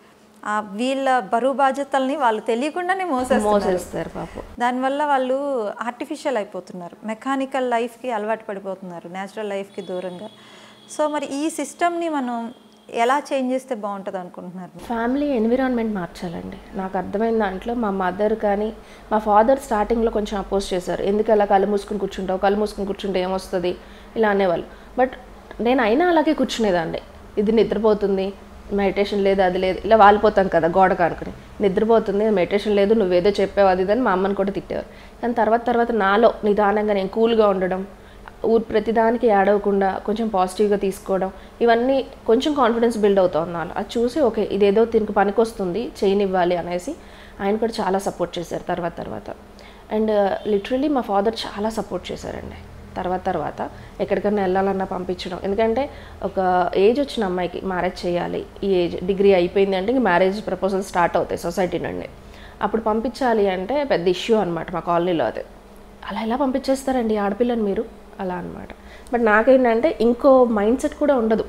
ఆ వీళ్ళ బరువు బాధ్యతల్ని వాళ్ళు తెలియకుండానే మోసేస్తున్నారు మోసేస్తారు పాపం దానివల్ల వాళ్ళు ఆర్టిఫిషియల్ అయిపోతున్నారు మెకానికల్ లైఫ్కి అలవాటు పడిపోతున్నారు న్యాచురల్ లైఫ్కి దూరంగా సో మరి ఈ సిస్టమ్ని మనం ఎలా చేంజ్ చేస్తే బాగుంటుంది అనుకుంటున్నారు ఫ్యామిలీ ఎన్విరాన్మెంట్ మార్చాలండి నాకు అర్థమైన దాంట్లో మా మదర్ కానీ మా ఫాదర్ స్టార్టింగ్లో కొంచెం అపోజ్ చేశారు ఎందుకు అలా కళ్ళు మూసుకుని కూర్చుంటావు కళ్ళు మూసుకుని కూర్చుంటే ఏమొస్తుంది ఇలా అనేవాళ్ళు బట్ నేను అయినా అలాగే కూర్చునేదాన్ని ఇది నిద్రపోతుంది మెడిటేషన్ లేదు అది లేదు ఇలా వాలిపోతాం కదా గోడ కానుకుని నిద్రపోతుంది మెడిటేషన్ లేదు నువ్వేదో చెప్పావు అది ఇది అని మా అమ్మని కూడా తిట్టేవారు కానీ తర్వాత తర్వాత నాలో నిదానంగా నేను కూల్గా ఉండడం ఊరు ప్రతిదానికి యాడ్ అవ్వకుండా కొంచెం పాజిటివ్గా తీసుకోవడం ఇవన్నీ కొంచెం కాన్ఫిడెన్స్ బిల్డ్ అవుతుంది నాలో అది చూసి ఓకే ఇదేదో దీనికి పనికొస్తుంది చేయనివ్వాలి అనేసి ఆయన కూడా చాలా సపోర్ట్ చేశారు తర్వాత తర్వాత అండ్ లిటరలీ మా ఫాదర్ చాలా సపోర్ట్ చేశారండి తర్వాత తర్వాత ఎక్కడికైనా వెళ్ళాలన్నా పంపించడం ఎందుకంటే ఒక ఏజ్ వచ్చిన అమ్మాయికి మ్యారేజ్ చేయాలి ఈ ఏజ్ డిగ్రీ అయిపోయింది అంటే ఇంక మ్యారేజ్ ప్రపోజల్ స్టార్ట్ అవుతాయి సొసైటీ నుండి అప్పుడు పంపించాలి అంటే పెద్ద ఇష్యూ అనమాట మా కాలనీలో అది అలా ఎలా పంపించేస్తారండి ఆడపిల్లని మీరు అలా అనమాట బట్ నాకేంటంటే ఇంకో మైండ్ సెట్ కూడా ఉండదు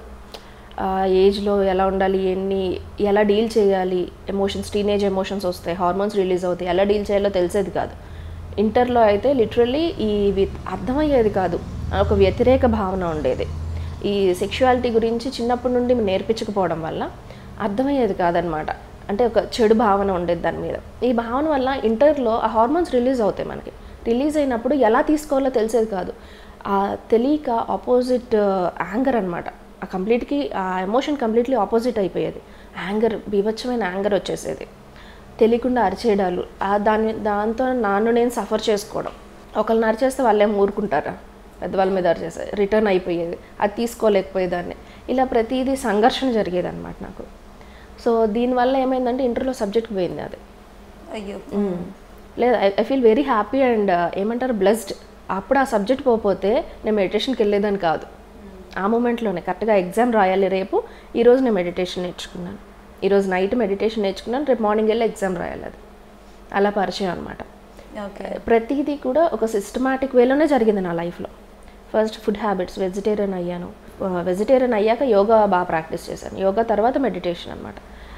ఆ ఏజ్లో ఎలా ఉండాలి ఎన్ని ఎలా డీల్ చేయాలి ఎమోషన్స్ టీనేజ్ ఎమోషన్స్ వస్తాయి హార్మోన్స్ రిలీజ్ అవుతాయి ఎలా డీల్ చేయాలో తెలిసేది కాదు ఇంటర్లో అయితే లిటరల్లీ ఈ వి- అర్థమయ్యేది కాదు ఒక వ్యతిరేక భావన ఉండేది ఈ సెక్షువాలిటీ గురించి చిన్నప్పటి నుండి నేర్పించకపోవడం వల్ల అర్థమయ్యేది కాదనమాట అంటే ఒక చెడు భావన ఉండేది దాని మీద ఈ భావన వల్ల ఇంటర్లో ఆ హార్మోన్స్ రిలీజ్ అవుతాయి మనకి రిలీజ్ అయినప్పుడు ఎలా తీసుకోవాలో తెలిసేది కాదు ఆ తెలియక ఆపోజిట్ యాంగర్ అనమాట ఆ కంప్లీట్కి ఆ ఎమోషన్ కంప్లీట్లీ ఆపోజిట్ అయిపోయేది యాంగర్ బీభత్సమైన యాంగర్ వచ్చేసేది తెలియకుండా అరిచేయడాలు ఆ దాని దాంతో నాన్ను నేను సఫర్ చేసుకోవడం ఒకళ్ళని అరిచేస్తే వాళ్ళేం ఊరుకుంటారా పెద్దవాళ్ళ మీద అరిచేస్తే రిటర్న్ అయిపోయేది అది తీసుకోలేకపోయేదాన్ని ఇలా ప్రతిదీ సంఘర్షణ జరిగేది అనమాట నాకు సో దీనివల్ల ఏమైందంటే ఇంటర్లో సబ్జెక్ట్ పోయింది అది అయ్యో లేదు I feel very happy and ఏమంటారు బ్లెస్డ్ అప్పుడు ఆ సబ్జెక్ట్ పోతే నేను మెడిటేషన్కి వెళ్ళేదని కాదు ఆ మూమెంట్లోనే కరెక్ట్గా ఎగ్జామ్ రాయాలి రేపు ఈరోజు నేను మెడిటేషన్ నేర్చుకున్నాను ఈరోజు నైట్ మెడిటేషన్ నేర్చుకున్నాను రేపు మార్నింగ్ వెళ్ళి ఎగ్జామ్ రాయాలి అది అలా పరిచయం అనమాట ఓకే ప్రతిదీ కూడా ఒక సిస్టమాటిక్ వేలోనే జరిగింది నా లైఫ్లో ఫస్ట్ ఫుడ్ హ్యాబిట్స్ వెజిటేరియన్ అయ్యాను వెజిటేరియన్ అయ్యాక యోగా బాగా ప్రాక్టీస్ చేశాను యోగా తర్వాత మెడిటేషన్ అనమాట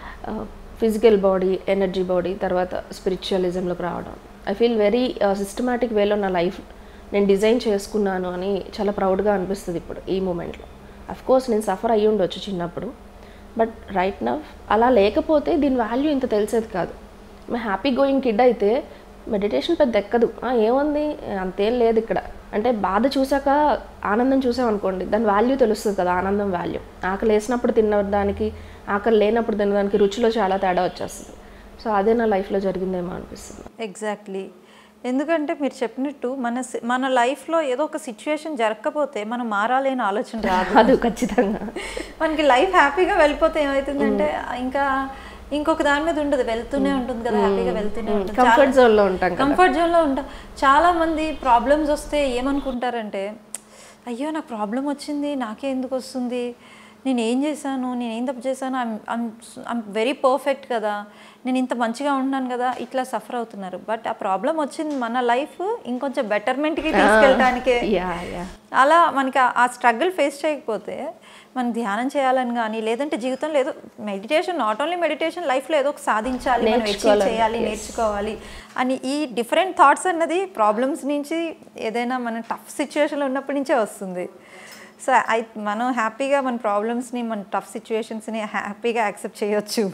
ఫిజికల్ బాడీ ఎనర్జీ బాడీ తర్వాత స్పిరిచువలిజంలోకి రావడం ఐ ఫీల్ వెరీ సిస్టమాటిక్ వేలో నా లైఫ్ నేను డిజైన్ చేసుకున్నాను అని చాలా ప్రౌడ్గా అనిపిస్తుంది ఇప్పుడు ఈ మూమెంట్లో అఫ్ కోర్స్ నేను సఫర్ అయ్యి ఉండొచ్చు చిన్నప్పుడు బట్ రైట్ నవ్ అలా లేకపోతే దీని వాల్యూ ఇంత తెలిసేది కాదు మా హ్యాపీ గోయింగ్ కిడ్ అయితే మెడిటేషన్ పెద్ద ఎక్కదు "ఆ, ఏముంది అంతేం లేదు ఇక్కడ అంటే బాధ చూసాక ఆనందం చూసామనుకోండి దాని వాల్యూ తెలుస్తుంది కదా ఆనందం వాల్యూ ఆకలి వేసినప్పుడు తినడానికి ఆకలి లేనప్పుడు తినడానికి రుచిలో చాలా తేడా వచ్చేస్తుంది సో అదే నా లైఫ్లో జరిగిందేమో అనిపిస్తుంది ఎగ్జాక్ట్లీ ఎందుకంటే మీరు చెప్పినట్టు మన సి- మన లైఫ్లో ఏదో ఒక సిచ్యువేషన్ జరగకపోతే మనం మారాలి అనే ఆలోచన రాదు అది ఖచ్చితంగా మనకి లైఫ్ హ్యాపీగా వెళ్ళిపోతే ఏమవుతుందంటే ఇంకా ఇంకొక దాని మీద ఉండదు వెళ్తూనే ఉంటుంది కదా హ్యాపీగా వెళ్తూనే ఉంటుంది కంఫర్ట్ జోన్లో ఉంటాం కదా కంఫర్ట్ జోన్లో ఉంటాం చాలా మంది ప్రాబ్లమ్స్ వస్తే ఏమనుకుంటారంటే అయ్యో నాకు ప్రాబ్లం వచ్చింది నాకే ఎందుకు వస్తుంది నేను ఏం చేశాను నేను ఏం తప్పు చేశాను ఐమ్ ఐమ్ వెరీ పర్ఫెక్ట్ కదా నేను ఇంత మంచిగా ఉంటున్నాను కదా ఇట్లా సఫర్ అవుతున్నారు బట్ ఆ ప్రాబ్లం వచ్చింది మన లైఫ్ ఇంకొంచెం బెటర్మెంట్కి తీసుకెళ్ళడానికే యా యా అలా మనకి ఆ- ఆ స్ట్రగుల్ ఫేస్ చేయకపోతే మనం ధ్యానం చేయాలని కానీ లేదంటే జీవితంలో ఏదో మెడిటేషన్ నాట్ ఓన్లీ మెడిటేషన్ లైఫ్లో ఏదో ఒక సాధించాలి మనం అచీవ్ చేయాలి నేర్చుకోవాలి అని ఈ డిఫరెంట్ థాట్స్ అన్నది ప్రాబ్లమ్స్ నుంచి ఏదైనా మన టఫ్ సిచ్యువేషన్లో ఉన్నప్పటి నుంచే వస్తుంది సో ఐ మనం హ్యాపీగా మన ప్రాబ్లమ్స్ని మన టఫ్ సిచ్యువేషన్స్ని హ్యాపీగా యాక్సెప్ట్ చేయొచ్చు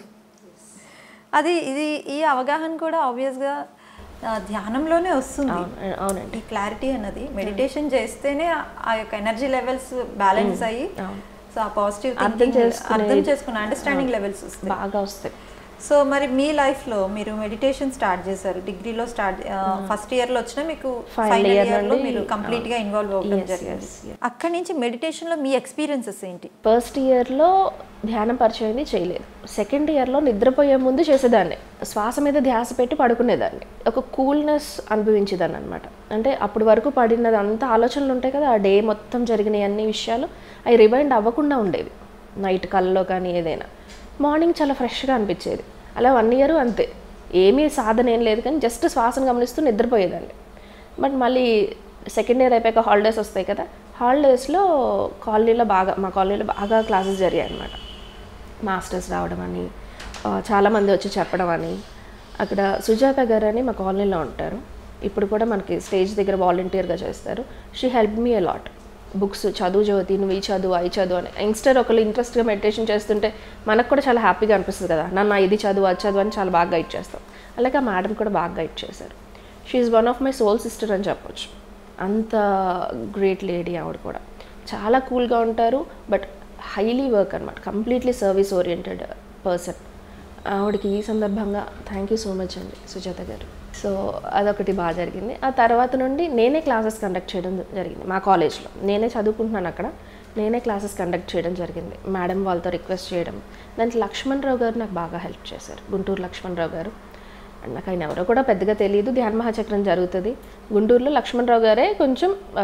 అది ఇది ఈ అవగాహన కూడా ఆబ్వియస్గా ధ్యానంలోనే వస్తుంది అవును అవునండి ఈ క్లారిటీ అన్నది మెడిటేషన్ చేస్తేనే ఆ- ఆ యొక్క ఎనర్జీ లెవెల్స్ బ్యాలెన్స్ అయ్యి సో ఆ పాజిటివ్ అర్థం చేసుకునే- అర్థం చేసుకున్న అండర్స్టాండింగ్ లెవెల్స్ వస్తాయి బాగా వస్తాయి సో మరి మీ లైఫ్లో మీరు మెడిటేషన్ స్టార్ట్ చేశారు డిగ్రీలో స్టార్ట్ ఫస్ట్ ఇయర్లో వచ్చినా మీకు Final ఫైనల్ year ఇయర్లో నుండి, మీరు కంప్లీట్గా ఇన్వాల్వ్ అవ్వడం Yes, జరిగింది yes, yes. అక్కడి నుంచి మెడిటేషన్లో మీ ఎక్స్పీరియన్సెస్ ఏంటి ఫస్ట్ ఇయర్లో ధ్యానం పరిచయం అయింది చేయలేదు సెకండ్ ఇయర్లో నిద్రపోయే ముందు చేసేదాన్ని శ్వాస మీద ధ్యాస పెట్టి పడుకునేదాన్ని ఒక కూల్నెస్ అనుభవించేదాన్ని అనమాట అంటే అప్పటి వరకు పడినది అంత ఆలోచనలు ఉంటాయి కదా ఆ డే మొత్తం జరిగిన అన్ని విషయాలు అవి రిమైండ్ అవ్వకుండా ఉండేవి నైట్ కల్లో కానీ ఏదైనా మార్నింగ్ చాలా ఫ్రెష్గా అనిపించేది అలా వన్ ఇయర్ అంతే ఏమీ సాధన ఏం లేదు కానీ జస్ట్ శ్వాసను గమనిస్తూ నిద్రపోయేదాన్ని బట్ మళ్ళీ సెకండ్ ఇయర్ అయిపోయాక హాలిడేస్ వస్తాయి కదా హాలిడేస్లో కాలనీలో బాగా మా కాలనీలో బాగా క్లాసెస్ జరిగాయి అనమాట మాస్టర్స్ రావడం అని ఆ, చాలామంది వచ్చి చెప్పడం అని అక్కడ సుజాత గారు అని మా కాలనీలో ఉంటారు ఇప్పుడు కూడా మనకి స్టేజ్ దగ్గర వాలంటీర్గా చేస్తారు she help me a lot books చదువు జ్యోతి నువ్వు ఈ చదువు అయి చదువు అని యంగ్స్టర్ ఒకళ్ళు ఇంట్రెస్ట్గా మెడిటేషన్ చేస్తుంటే మనకు కూడా చాలా హ్యాపీగా అనిపిస్తుంది కదా నన్ను ఇది చదువు అది చదువు అని చాలా బాగా గైడ్ చేస్తాం అలాగే ఆ మేడం కూడా బాగా గైడ్ చేశారు she's one of my soul sister అని చెప్పొచ్చు అంత గ్రేట్ లేడీ ఆవిడ కూడా చాలా కూల్గా ఉంటారు బట్ హైలీ వర్క్ అనమాట కంప్లీట్లీ సర్వీస్ ఓరియంటెడ్ పర్సన్ ఆవిడకి ఈ సందర్భంగా థ్యాంక్ యూ సో మచ్ అండి సుజాత గారు సో అదొకటి బాగా జరిగింది ఆ తర్వాత నుండి నేనే క్లాసెస్ కండక్ట్ చేయడం జరిగింది మా కాలేజ్లో నేనే చదువుకుంటున్నాను అక్కడ నేనే క్లాసెస్ కండక్ట్ చేయడం జరిగింది మేడం వాళ్ళతో రిక్వెస్ట్ చేయడం దానికి లక్ష్మణ్ రావు గారు నాకు బాగా హెల్ప్ చేశారు గుంటూరు లక్ష్మణ్ రావు గారు అండ్ నాకు ఆయన ఎవరో కూడా పెద్దగా తెలియదు ధ్యాన మహాచక్రం జరుగుతుంది గుంటూరులో లక్ష్మణ్ రావు గారే కొంచెం ఆ,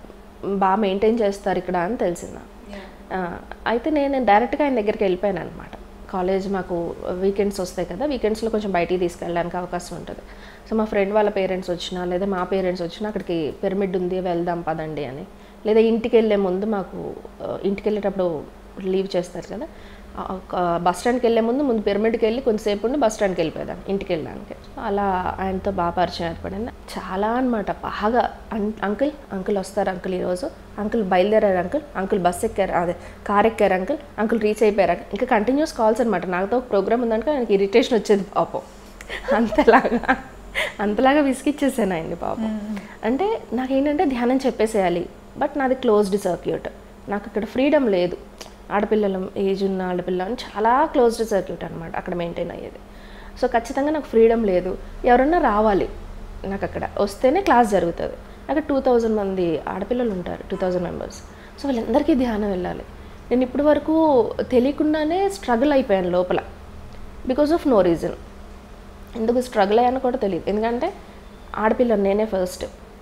బాగా మెయింటైన్ చేస్తారు ఇక్కడ అని తెలిసింది నాకు. ఆ, అయితే నేను డైరెక్ట్గా ఆయన దగ్గరికి వెళ్ళిపోయాను అనమాట కాలేజ్ మాకు వీకెండ్స్ వస్తాయి కదా వీకెండ్స్లో కొంచెం బయటికి తీసుకెళ్ళడానికి అవకాశం ఉంటుంది సో మా ఫ్రెండ్ వాళ్ళ పేరెంట్స్ వచ్చినా లేదా మా పేరెంట్స్ వచ్చినా అక్కడికి పిరమిడ్ ఉంది వెళ్దాం పదండి అని లేదా ఇంటికి వెళ్ళే ముందు మాకు ఆ, ఇంటికి వెళ్ళేటప్పుడు లీవ్ చేస్తారు కదా ఆ, ఒక బస్ స్టాండ్కి వెళ్ళే ముందు ముందు పిరమిడ్కి వెళ్ళి కొంతసేపు ఉండి బస్ స్టాండ్కి వెళ్ళిపోయాను ఇంటికి వెళ్ళడానికి సో అలా ఆయనతో బాగా పరిచయం ఏర్పడింది చాలా అనమాట బాగా అం- అంకుల్ అంకుల్ వస్తారు అంకుల్ ఈరోజు అంకుల్ బయలుదేరారు అంకుల్ అంకుల్ బస్ ఎక్కారు అదే కార్ ఎక్కారు అంకుల్ అంకుల్ రీచ్ అయిపోయారు uncle. ఇంకా కంటిన్యూస్ కాల్స్ అనమాట నాతో ఒక ప్రోగ్రామ్ ఉందనుకో ఆయనకి ఇరిటేషన్ వచ్చేది పాపం అంతలాగా అంతలాగా విసిగిచ్చేసాను ఆయన్ని పాపం అంటే నాకేంటంటే ధ్యానం చెప్పేసేయాలి బట్ నాది క్లోజ్డ్ సర్క్యూట్ నాకు ఇక్కడ ఫ్రీడమ్ లేదు ఆడపిల్లలు ఏజ్ ఉన్న ఆడపిల్ల అని చాలా క్లోజ్డ్ సర్క్యూట్ అనమాట అక్కడ మెయింటైన్ అయ్యేది సో ఖచ్చితంగా నాకు ఫ్రీడమ్ లేదు ఎవరన్నా రావాలి నాకు అక్కడ వస్తేనే క్లాస్ జరుగుతుంది అక్కడ టూ థౌజండ్ మంది ఆడపిల్లలు ఉంటారు టూ థౌజండ్ మెంబర్స్ సో వాళ్ళందరికీ ధ్యానం వెళ్ళాలి నేను ఇప్పటి వరకు తెలియకుండానే స్ట్రగుల్ అయిపోయాను లోపల బికాజ్ ఆఫ్ నో రీజన్ ఎందుకు స్ట్రగుల్ అయ్యానో కూడా తెలియదు ఎందుకంటే ఆడపిల్లని నేనే ఫస్ట్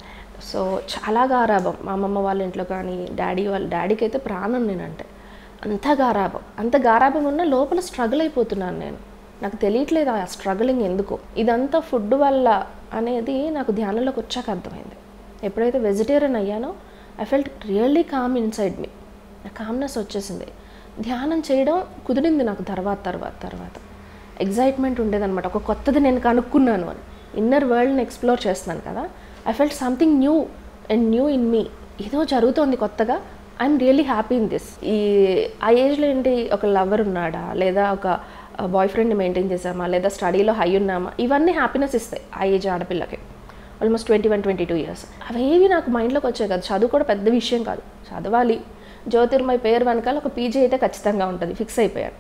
సో చాలా గారాభం మా అమ్మమ్మ వాళ్ళ ఇంట్లో కానీ డాడీ వాళ్ళ డాడీకి అయితే ప్రాణం నేనంటే అంత గారాభం అంత గారాభం ఉన్న లోపల స్ట్రగుల్ అయిపోతున్నాను నేను నాకు తెలియట్లేదు ఆ స్ట్రగులింగ్ ఎందుకు ఇదంతా ఫుడ్ వల్ల అనేది నాకు ధ్యానంలోకి వచ్చాక అర్థమైంది ఎప్పుడైతే వెజిటేరియన్ అయ్యానో I felt really calm inside me calmness వచ్చేసింది ధ్యానం చేయడం కుదిరింది నాకు తర్వాత తర్వాత తర్వాత ఎగ్జైట్మెంట్ ఉండేదన్నమాట ఒక కొత్తది నేను కనుక్కున్నాను అని ఇన్నర్ వరల్డ్ని ఎక్స్ప్లోర్ చేస్తున్నాను కదా I felt something new and new in me ఏదో జరుగుతోంది కొత్తగా I'm really happy in this ఈ ఆ ఏజ్లో ఏంటి ఒక లవర్ ఉన్నాడా లేదా ఒక బాయ్ ఫ్రెండ్ని మెయింటైన్ చేసామా లేదా స్టడీలో హై ఉన్నామా ఇవన్నీ హ్యాపీనెస్ ఇస్తాయి ఆ ఏజ్ ఆడపిల్లకి almost twenty one twenty two years అవేవి నాకు మైండ్లోకి వచ్చాయి కదా చదువు కూడా పెద్ద విషయం కాదు చదవాలి జ్యోతిర్మయ పేరు వెనకాల ఒక పీజీ అయితే ఖచ్చితంగా ఉంటుంది ఫిక్స్ అయిపోయాను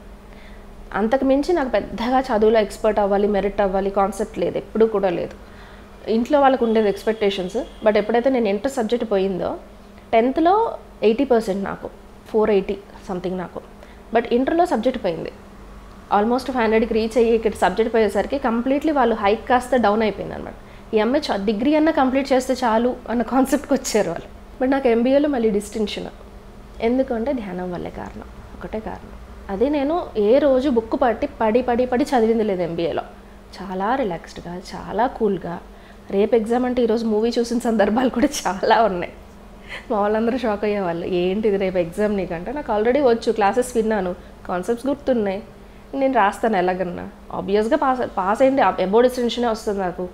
అంతకు మించి నాకు పెద్దగా చదువులో ఎక్స్పర్ట్ అవ్వాలి మెరిట్ అవ్వాలి కాన్సెప్ట్ లేదు ఎప్పుడూ కూడా లేదు ఇంట్లో వాళ్ళకు ఉండేది ఎక్స్పెక్టేషన్స్ బట్ ఎప్పుడైతే నేను ఇంటర్ సబ్జెక్ట్ పోయిందో టెన్త్లో ఎయిటీ పర్సెంట్ నాకు ఫోర్ ఎయిటీ సంథింగ్ నాకు బట్ ఇంటర్లో సబ్జెక్ట్ పోయింది ఆల్మోస్ట్ ఫైవ్ హండ్రెడ్కి రీచ్ అయ్యి ఇక్కడ సబ్జెక్ట్ పోయేసరికి కంప్లీట్లీ వాళ్ళు హైక్ కాస్త డౌన్ అయిపోయింది అనమాట ఈ అమ్మాయి చ డిగ్రీ అన్న కంప్లీట్ చేస్తే చాలు అన్న కాన్సెప్ట్కి వచ్చారు వాళ్ళు బట్ నాకు ఎంబీఏలో మళ్ళీ డిస్టింక్షన్ ఎందుకంటే ధ్యానం వల్లే కారణం ఒకటే కారణం అదే నేను ఏ రోజు బుక్ పట్టి పడి పడి పడి చదివింది లేదు ఎంబీఏలో చాలా రిలాక్స్డ్గా చాలా కూల్గా రేపు ఎగ్జామ్ అంటే ఈరోజు మూవీ చూసిన సందర్భాలు కూడా చాలా ఉన్నాయి మా వాళ్ళందరూ షాక్ అయ్యేవాళ్ళు ఏంటి ఇది రేపు ఎగ్జామ్ నీకంటే నాకు ఆల్రెడీ వచ్చు క్లాసెస్ విన్నాను కాన్సెప్ట్స్ గుర్తున్నాయి నేను రాస్తాను ఎలాగన్నా ఆబ్వియస్గా పాస్ పాస్ అయింది అబో డిస్టింక్షనే వస్తుంది నాకు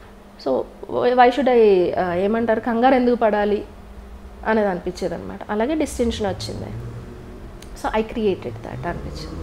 సో వై షుడ్ ఐ ఏమంటారు కంగారు ఎందుకు పడాలి అనేది అనిపించేది అనమాట అలాగే డిస్టింక్షన్ వచ్చింది సో ఐ క్రియేటెడ్ దట్ అనిపించింది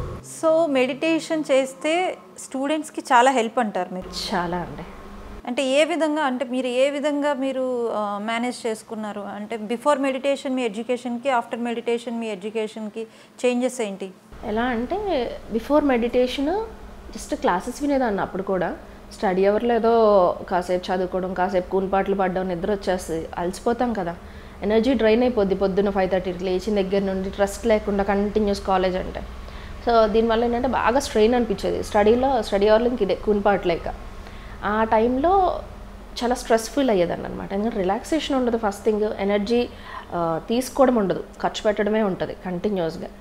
సో మెడిటేషన్ చేస్తే స్టూడెంట్స్కి చాలా హెల్ప్ అంటారు మీరు చాలా అండి అంటే ఏ విధంగా అంటే మీరు ఏ విధంగా మీరు మేనేజ్ చేసుకున్నారు అంటే బిఫోర్ మెడిటేషన్ మీ ఎడ్యుకేషన్కి ఆఫ్టర్ మెడిటేషన్ మీ ఎడ్యుకేషన్కి చేంజెస్ ఏంటి ఎలా అంటే బిఫోర్ మెడిటేషన్ జస్ట్ క్లాసెస్ వినేదాన్ని అప్పుడు కూడా స్టడీ అవర్లో ఏదో కాసేపు చదువుకోవడం కాసేపు కూనిపాట్లు పడడం నిద్ర వచ్చేస్తుంది అలసిపోతాం కదా ఎనర్జీ డ్రైన్ అయిపోద్ది పొద్దున్న ఫైవ్ థర్టీకి లేచిన దగ్గర నుండి ట్రస్ట్ లేకుండా కంటిన్యూస్ కాలేజ్ అంటే సో దీనివల్ల ఏంటంటే బాగా స్ట్రెయిన్ అనిపించేది స్టడీలో స్టడీ అవర్లో ఇంక ఇదే కూనిపాటు లేక ఆ టైంలో చాలా స్ట్రెస్ఫుల్ అయ్యేదాన్ని అనమాట ఎందుకంటే రిలాక్సేషన్ ఉండదు ఫస్ట్ థింగ్ ఎనర్జీ తీసుకోవడం ఉండదు ఖర్చు పెట్టడమే ఉంటుంది కంటిన్యూస్గా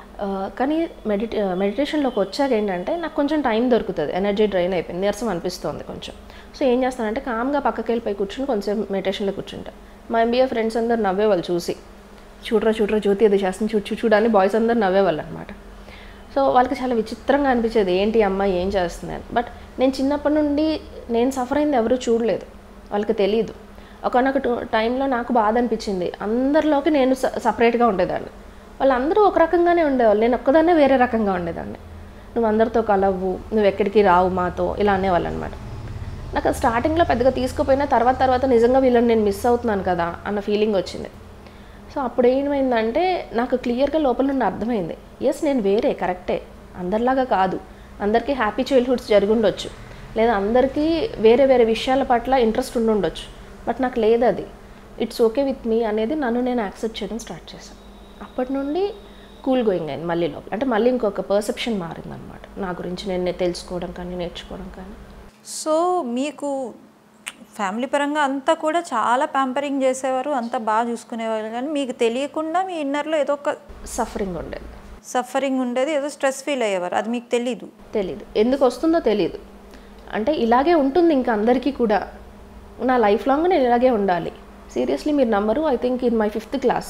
కానీ మెడిటే మెడిటేషన్లోకి వచ్చాక ఏంటంటే నాకు కొంచెం టైం దొరుకుతుంది ఎనర్జీ డ్రైన్ అయిపోయింది నీరసం అనిపిస్తుంది కొంచెం సో ఏం చేస్తానంటే కామ్గా పక్కకి వెళ్ళిపోయి కూర్చుని కొంచెం మెడిటేషన్లో కూర్చుంటా మా ఎంబీఏ ఫ్రెండ్స్ అందరు నవ్వేవాళ్ళు చూసి చూడరా చూడరా జ్యోతి అది చేస్తుంది చూడు చూడు చూడని బాయ్స్ అందరు నవ్వేవాళ్ళు అనమాట సో వాళ్ళకి చాలా విచిత్రంగా అనిపించేది ఏంటి అమ్మాయి ఏం చేస్తుంది అని బట్ నేను చిన్నప్పటి నుండి నేను సఫర్ అయింది ఎవరూ చూడలేదు వాళ్ళకి తెలియదు ఒకనొక టైంలో నాకు బాధ అనిపించింది అందరిలోకి నేను సపరేట్గా ఉండేదాన్ని వాళ్ళందరూ ఒక రకంగానే ఉండేవాళ్ళు నేను ఒక్కదాన్నే వేరే రకంగా ఉండేదాన్ని నువ్వు అందరితో కలవు నువ్వు ఎక్కడికి రావు మాతో ఇలా అనేవాళ్ళు అనమాట నాకు స్టార్టింగ్లో పెద్దగా తీసుకుపోయినా తర్వాత తర్వాత నిజంగా వీళ్ళని నేను మిస్ అవుతున్నాను కదా అన్న ఫీలింగ్ వచ్చింది సో అప్పుడు ఏమైందంటే నాకు క్లియర్గా లోపల నుండి అర్థమైంది ఎస్ నేను వేరే కరెక్టే అందరిలాగా కాదు అందరికీ హ్యాపీ చైల్డ్హుడ్స్ జరిగి ఉండొచ్చు లేదా అందరికీ వేరే వేరే విషయాల పట్ల ఇంట్రెస్ట్ ఉండి ఉండొచ్చు బట్ నాకు లేదు అది ఇట్స్ ఓకే విత్ మీ అనేది నన్ను నేను యాక్సెప్ట్ చేయడం స్టార్ట్ చేశాను అప్పటి నుండి కూల్ గోయింగ్ అయింది మళ్ళీ లోపల అంటే మళ్ళీ ఇంకొక పర్సెప్షన్ మారిందనమాట నా గురించి నేను తెలుసుకోవడం కానీ నేర్చుకోవడం కానీ సో మీకు ఫ్యామిలీ పరంగా అంతా కూడా చాలా ప్యాంపరింగ్ చేసేవారు అంతా బాగా చూసుకునేవారు కానీ మీకు తెలియకుండా మీ ఇన్నర్లో ఏదో ఒక సఫరింగ్ ఉండేది సఫరింగ్ ఉండేది ఏదో స్ట్రెస్ ఫీల్ అయ్యేవారు అది మీకు తెలీదు తెలీదు ఎందుకు వస్తుందో తెలీదు అంటే ఇలాగే ఉంటుంది ఇంకా అందరికీ కూడా నా లైఫ్ లాంగ్ నేను ఇలాగే ఉండాలి సీరియస్లీ మీరు నమ్మరు I think in my fifth class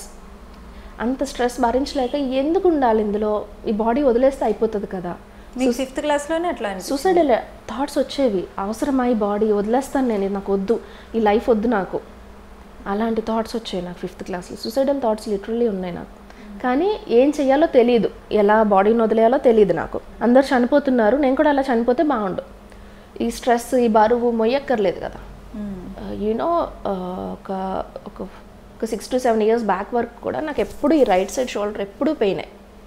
అంత స్ట్రెస్ భరించలేక ఎందుకు ఉండాలి ఇందులో ఈ బాడీ వదిలేస్తే అయిపోతుంది కదా మీకు ఫిఫ్త్ క్లాస్లోనే అట్లా అనిపించింది సూసైడల్ థాట్స్ వచ్చేవి అవసరమా ఈ బాడీ వదిలేస్తాను నేను ఇది నాకు వద్దు ఈ లైఫ్ వద్దు నాకు అలాంటి థాట్స్ వచ్చాయి నాకు ఫిఫ్త్ క్లాస్లో సూసైడల్ థాట్స్ లిటరల్లీ ఉన్నాయి నాకు కానీ ఏం చేయాలో తెలియదు ఎలా బాడీని వదిలేయాలో తెలియదు నాకు అందరు చనిపోతున్నారు నేను కూడా అలా చనిపోతే బాగుండు ఈ స్ట్రెస్ ఈ బరువు మొయ్యక్కర్లేదు కదా యూనో ఒక ఒక ఒక six to seven years back work కూడా నాకు ఎప్పుడు ఈ రైట్ సైడ్ షోల్డర్ ఎప్పుడూ పెయినే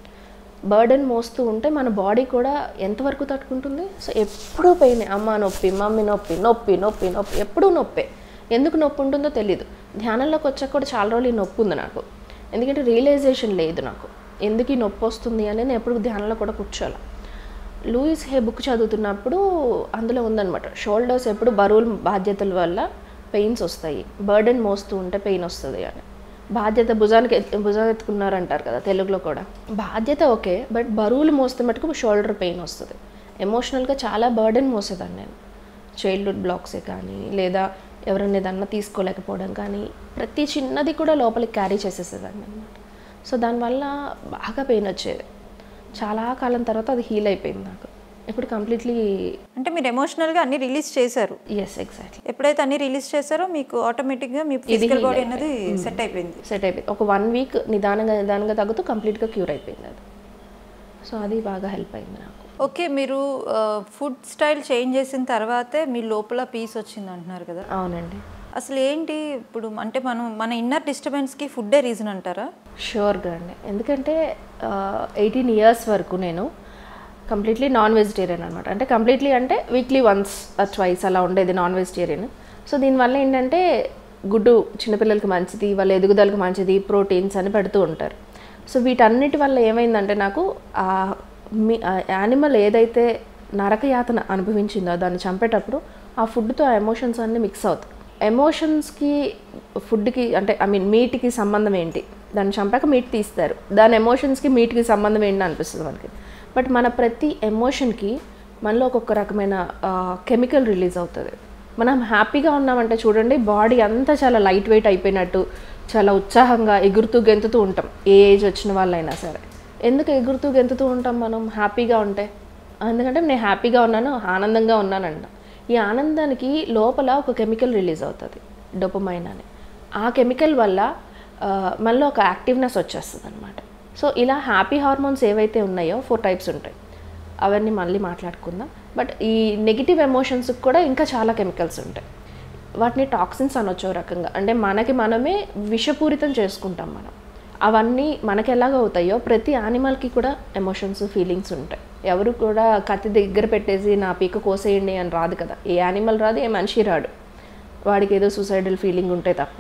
బర్డెన్ మోస్తూ ఉంటే మన బాడీ కూడా ఎంతవరకు తట్టుకుంటుంది సో ఎప్పుడూ పెయిన్ అమ్మ నొప్పి మమ్మీ నొప్పి నొప్పి నొప్పి నొప్పి ఎప్పుడూ నొప్పే ఎందుకు నొప్పి ఉంటుందో తెలియదు ధ్యానంలోకి వచ్చాక కూడా చాలా రోజులు ఈ నొప్పి ఉంది నాకు ఎందుకంటే రియలైజేషన్ లేదు నాకు ఎందుకు ఈ నొప్పి వస్తుంది అని నేను ఎప్పుడు ధ్యానంలో కూడా కూర్చోాలి లూయిస్ హే బుక్ చదువుతున్నప్పుడు అందులో ఉందన్నమాట షోల్డర్స్ ఎప్పుడు బరువుల బాధ్యతల వల్ల పెయిన్స్ వస్తాయి బర్డెన్ మోస్తూ ఉంటే పెయిన్ వస్తుంది అని బాధ్యత భుజానికి ఎత్- భుజం ఎత్తుకున్నారంటారు కదా తెలుగులో కూడా బాధ్యత ఓకే బట్ బరువులు మోస్తే మటుకు షోల్డర్ పెయిన్ వస్తుంది ఎమోషనల్గా చాలా బర్డెన్ మోసేదాన్ని నేను చైల్డ్హుడ్ బ్లాక్సే కానీ లేదా ఎవరైనా ఏదన్నా తీసుకోలేకపోవడం కానీ ప్రతి చిన్నది కూడా లోపలికి క్యారీ చేసేసేదాన్ని అనమాట సో దానివల్ల బాగా పెయిన్ వచ్చేది చాలా కాలం తర్వాత అది హీల్ అయిపోయింది నాకు ఇప్పుడు కంప్లీట్లీ అంటే మీరు ఎమోషనల్గా అన్ని రిలీజ్ చేశారు ఎస్ ఎగ్జాక్ట్లీ ఎప్పుడైతే అన్ని రిలీజ్ చేశారో మీకు ఆటోమేటిక్గా మీ ఫిజికల్ బాడీ అనేది సెట్ అయిపోయింది సెట్ అయిపోయింది ఒక వన్ వీక్ నిదానంగా నిదానంగా తగ్గుతూ కంప్లీట్గా క్యూర్ అయిపోయింది అది సో అది బాగా హెల్ప్ అయింది నాకు ఓకే మీరు ఫుడ్ స్టైల్ చేంజ్ చేసిన తర్వాతే మీ లోపల పీస్ వచ్చింది అంటున్నారు కదా అవునండి అసలు ఏంటి ఇప్పుడు అంటే మనం మన ఇన్నర్ డిస్టర్బెన్స్కి ఫుడ్డే రీజన్ అంటారా షూర్గా అండి ఎందుకంటే ఎయిటీన్ ఇయర్స్ వరకు నేను కంప్లీట్లీ నాన్ వెజిటేరియన్ అనమాట అంటే కంప్లీట్లీ అంటే వీక్లీ వన్స్ ట్వైస్ అలా ఉండేది నాన్ వెజిటేరియన్ సో దీనివల్ల ఏంటంటే గుడ్డు చిన్నపిల్లలకి మంచిది వాళ్ళ ఎదుగుదలకు మంచిది ప్రోటీన్స్ అని పెడుతూ ఉంటారు సో వీటన్నిటి వల్ల ఏమైందంటే నాకు ఆ మీ యానిమల్ ఏదైతే నరకయాతన అనుభవించిందో దాన్ని చంపేటప్పుడు ఆ ఫుడ్తో ఆ ఎమోషన్స్ అన్నీ మిక్స్ అవుతాయి ఎమోషన్స్కి ఫుడ్కి అంటే ఐ మీన్ మీట్కి సంబంధం ఏంటి దాన్ని చంపాక మీట్ తీస్తారు దాని ఎమోషన్స్కి మీట్కి సంబంధం ఏంటి అనిపిస్తుంది మనకి బట్ మన ప్రతి ఎమోషన్కి మనలో ఒక్కొక్క రకమైన కెమికల్ రిలీజ్ అవుతుంది మనం హ్యాపీగా ఉన్నామంటే చూడండి బాడీ అంతా చాలా లైట్ వెయిట్ అయిపోయినట్టు చాలా ఉత్సాహంగా ఎగురుతూ గెంతుతూ ఉంటాం ఏ ఏజ్ వచ్చిన వాళ్ళైనా సరే ఎందుకు ఎగురుతూ గెంతుతూ ఉంటాం మనం హ్యాపీగా ఉంటే ఎందుకంటే నేను హ్యాపీగా ఉన్నాను ఆనందంగా ఉన్నానంట ఈ ఆనందానికి లోపల ఒక కెమికల్ రిలీజ్ అవుతుంది డొపమైన్ అని ఆ కెమికల్ వల్ల ఆ, మనలో ఒక యాక్టివ్నెస్ వచ్చేస్తుంది అనమాట సో ఇలా హ్యాపీ హార్మోన్స్ ఏవైతే ఉన్నాయో ఫోర్ టైప్స్ ఉంటాయి అవన్నీ మళ్ళీ మాట్లాడుకుందాం బట్ ఈ నెగిటివ్ ఎమోషన్స్కి కూడా ఇంకా చాలా కెమికల్స్ ఉంటాయి వాటిని టాక్సిన్స్ అనొచ్చు ఓ రకంగా అంటే మనకి మనమే విషపూరితం చేసుకుంటాం మనం అవన్నీ మనకి ఎలాగ అవుతాయో ప్రతి యానిమల్కి కూడా ఎమోషన్స్ ఫీలింగ్స్ ఉంటాయి ఎవరు కూడా కత్తి దగ్గర పెట్టేసి నా పీక కోసేయండి అని రాదు కదా ఏ యానిమల్ రాదు ఏ మనిషి రాడు వాడికి ఏదో సూసైడల్ ఫీలింగ్ ఉంటే తప్ప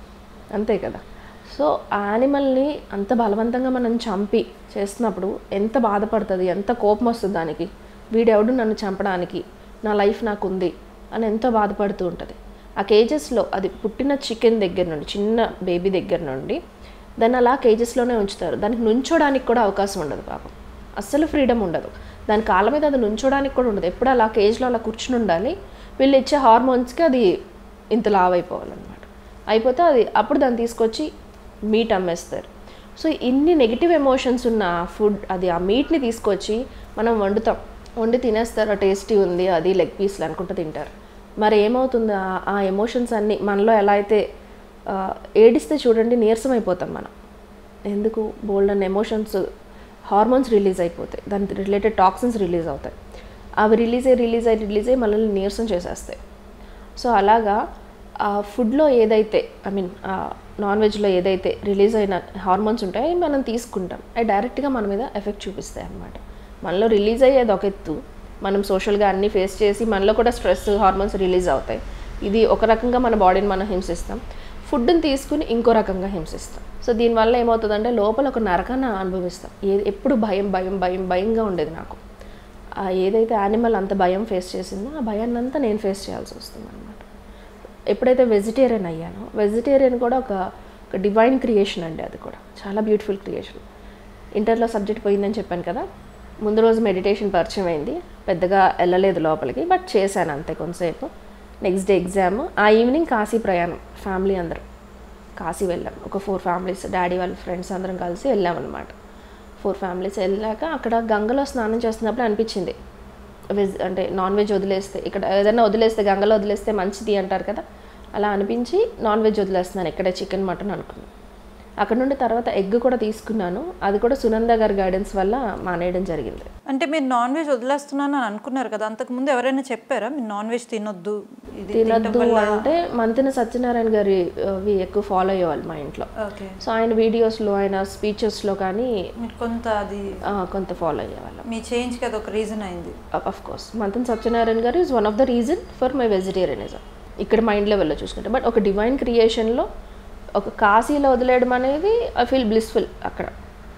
అంతే కదా సో ఆ యానిమల్ని అంత బలవంతంగా మనం చంపి చేస్తున్నప్పుడు ఎంత బాధపడుతుంది ఎంత కోపం వస్తుంది దానికి వీడెవడు నన్ను చంపడానికి నా లైఫ్ నాకు ఉంది అని ఎంతో బాధపడుతూ ఉంటుంది ఆ కేజెస్లో అది పుట్టిన చికెన్ దగ్గర నుండి చిన్న బేబీ దగ్గర నుండి దాన్ని అలా కేజెస్లోనే ఉంచుతారు దానికి నుంచోడానికి కూడా అవకాశం ఉండదు పాపం అస్సలు ఫ్రీడమ్ ఉండదు దాని కాళ్ళ మీద అది నుంచోడానికి కూడా ఉండదు ఎప్పుడు అలా కేజ్లో అలా కూర్చుని ఉండాలి వీళ్ళు ఇచ్చే హార్మోన్స్కి అది ఇంత లావ్ అయిపోవాలన్నమాట అయిపోతే అది అప్పుడు దాన్ని తీసుకొచ్చి మీట్ అమ్మేస్తారు సో ఇన్ని నెగిటివ్ ఎమోషన్స్ ఉన్న ఫుడ్ అది ఆ మీట్ని తీసుకొచ్చి మనం వండుతాం వండి తినేస్తారు టేస్టీ ఉంది అది లెగ్ పీస్లు అనుకుంటూ తింటారు మరి ఏమవుతుంది ఆ- ఆ ఎమోషన్స్ అన్నీ మనలో ఎలా అయితే ఆ, ఏడిస్తే చూడండి నీరసం అయిపోతాం మనం ఎందుకు bold and emotions hormones release అయిపోతాయి దానికి రిలేటెడ్ టాక్సిన్స్ రిలీజ్ అవుతాయి అవి రిలీజ్ అయ్యి రిలీజ్ అయ్యి రిలీజ్ అయ్యి మనల్ని నీరసం చేసేస్తాయి సో అలాగా ఆ ఫుడ్లో ఏదైతే ఐ మీన్ నాన్ వెజ్లో ఏదైతే రిలీజ్ అయిన హార్మోన్స్ ఉంటాయో అవి మనం తీసుకుంటాం అవి డైరెక్ట్గా మన మీద ఎఫెక్ట్ చూపిస్తాయి అన్నమాట మనలో రిలీజ్ అయ్యేది ఒక ఎత్తు మనం సోషల్గా అన్నీ ఫేస్ చేసి మనలో కూడా స్ట్రెస్ హార్మోన్స్ రిలీజ్ అవుతాయి ఇది ఒక రకంగా మన బాడీని మనం హింసిస్తాం ఫుడ్ని తీసుకుని ఇంకో రకంగా హింసిస్తాం సో దీనివల్ల ఏమవుతుందంటే లోపల ఒక నరకాన్ని అనుభవిస్తాం ఏ ఎప్పుడు భయం భయం భయం భయంగా ఉండేది నాకు ఆ ఏదైతే యానిమల్ అంత భయం ఫేస్ చేసిందో ఆ భయాన్ని అంతా నేను ఫేస్ చేయాల్సి వస్తుంది అనమాట ఎప్పుడైతే వెజిటేరియన్ అయ్యానో వెజిటేరియన్ కూడా ఒక ఒక డివైన్ క్రియేషన్ అండి అది కూడా చాలా బ్యూటిఫుల్ క్రియేషన్ ఇంటర్లో సబ్జెక్ట్ పోయిందని చెప్పాను కదా ముందు రోజు మెడిటేషన్ పరిచయం అయింది పెద్దగా వెళ్ళలేదు లోపలికి బట్ చేశాను అంతే కొంతసేపు నెక్స్ట్ డే ఎగ్జామ్ ఆ ఈవినింగ్ కాశీ ప్రయాణం ఫ్యామిలీ అందరం కాశీ వెళ్ళాం ఒక ఫోర్ ఫ్యామిలీస్ డాడీ వాళ్ళ ఫ్రెండ్స్ అందరం కలిసి వెళ్ళామన్నమాట ఫోర్ ఫ్యామిలీస్ వెళ్ళాక అక్కడ గంగలో స్నానం చేస్తున్నప్పుడు అనిపించింది వెజ్ అంటే నాన్ వెజ్ వదిలేస్తే ఇక్కడ ఏదైనా వదిలేస్తే గంగలో వదిలేస్తే మంచిది అంటారు కదా అలా అనిపించి నాన్ వెజ్ వదిలేస్తున్నాను ఇక్కడ చికెన్ మటన్ అనుకున్నాను అక్కడ నుండి తర్వాత ఎగ్ కూడా తీసుకున్నాను అది కూడా సునంద గారి గైడెన్స్ వల్ల మానేయడం జరిగింది అంటే మీరు నాన్ వెజ్ వదిలేస్తున్నాను అని అనుకున్నారు కదా అంతకుముందు ఎవరైనా చెప్పారా మీరు నాన్ వెజ్ తినొద్దు ఇది తినద్దు అంటే మంతిన సత్యనారాయణ గారి అవి ఎక్కువ ఫాలో అయ్యేవాళ్ళు మా ఇంట్లో ఓకే సో ఆయన వీడియోస్లో ఆయన స్పీచెస్లో కానీ మీరు కొంత అది ఆ, కొంత ఫాలో అయ్యేవాళ్ళం మీ చేంజ్కి అది ఒక రీజన్ అయింది of course Manthan Satyanarayana garu is one of the reason for my vegetarianism ఇక్కడ మైండ్ లెవెల్లో చూసుకుంటే బట్ ఒక డివైన్ క్రియేషన్లో ఒక కాశీలో వదిలేయడం అనేది ఐ ఫీల్ బ్లిస్ఫుల్ అక్కడ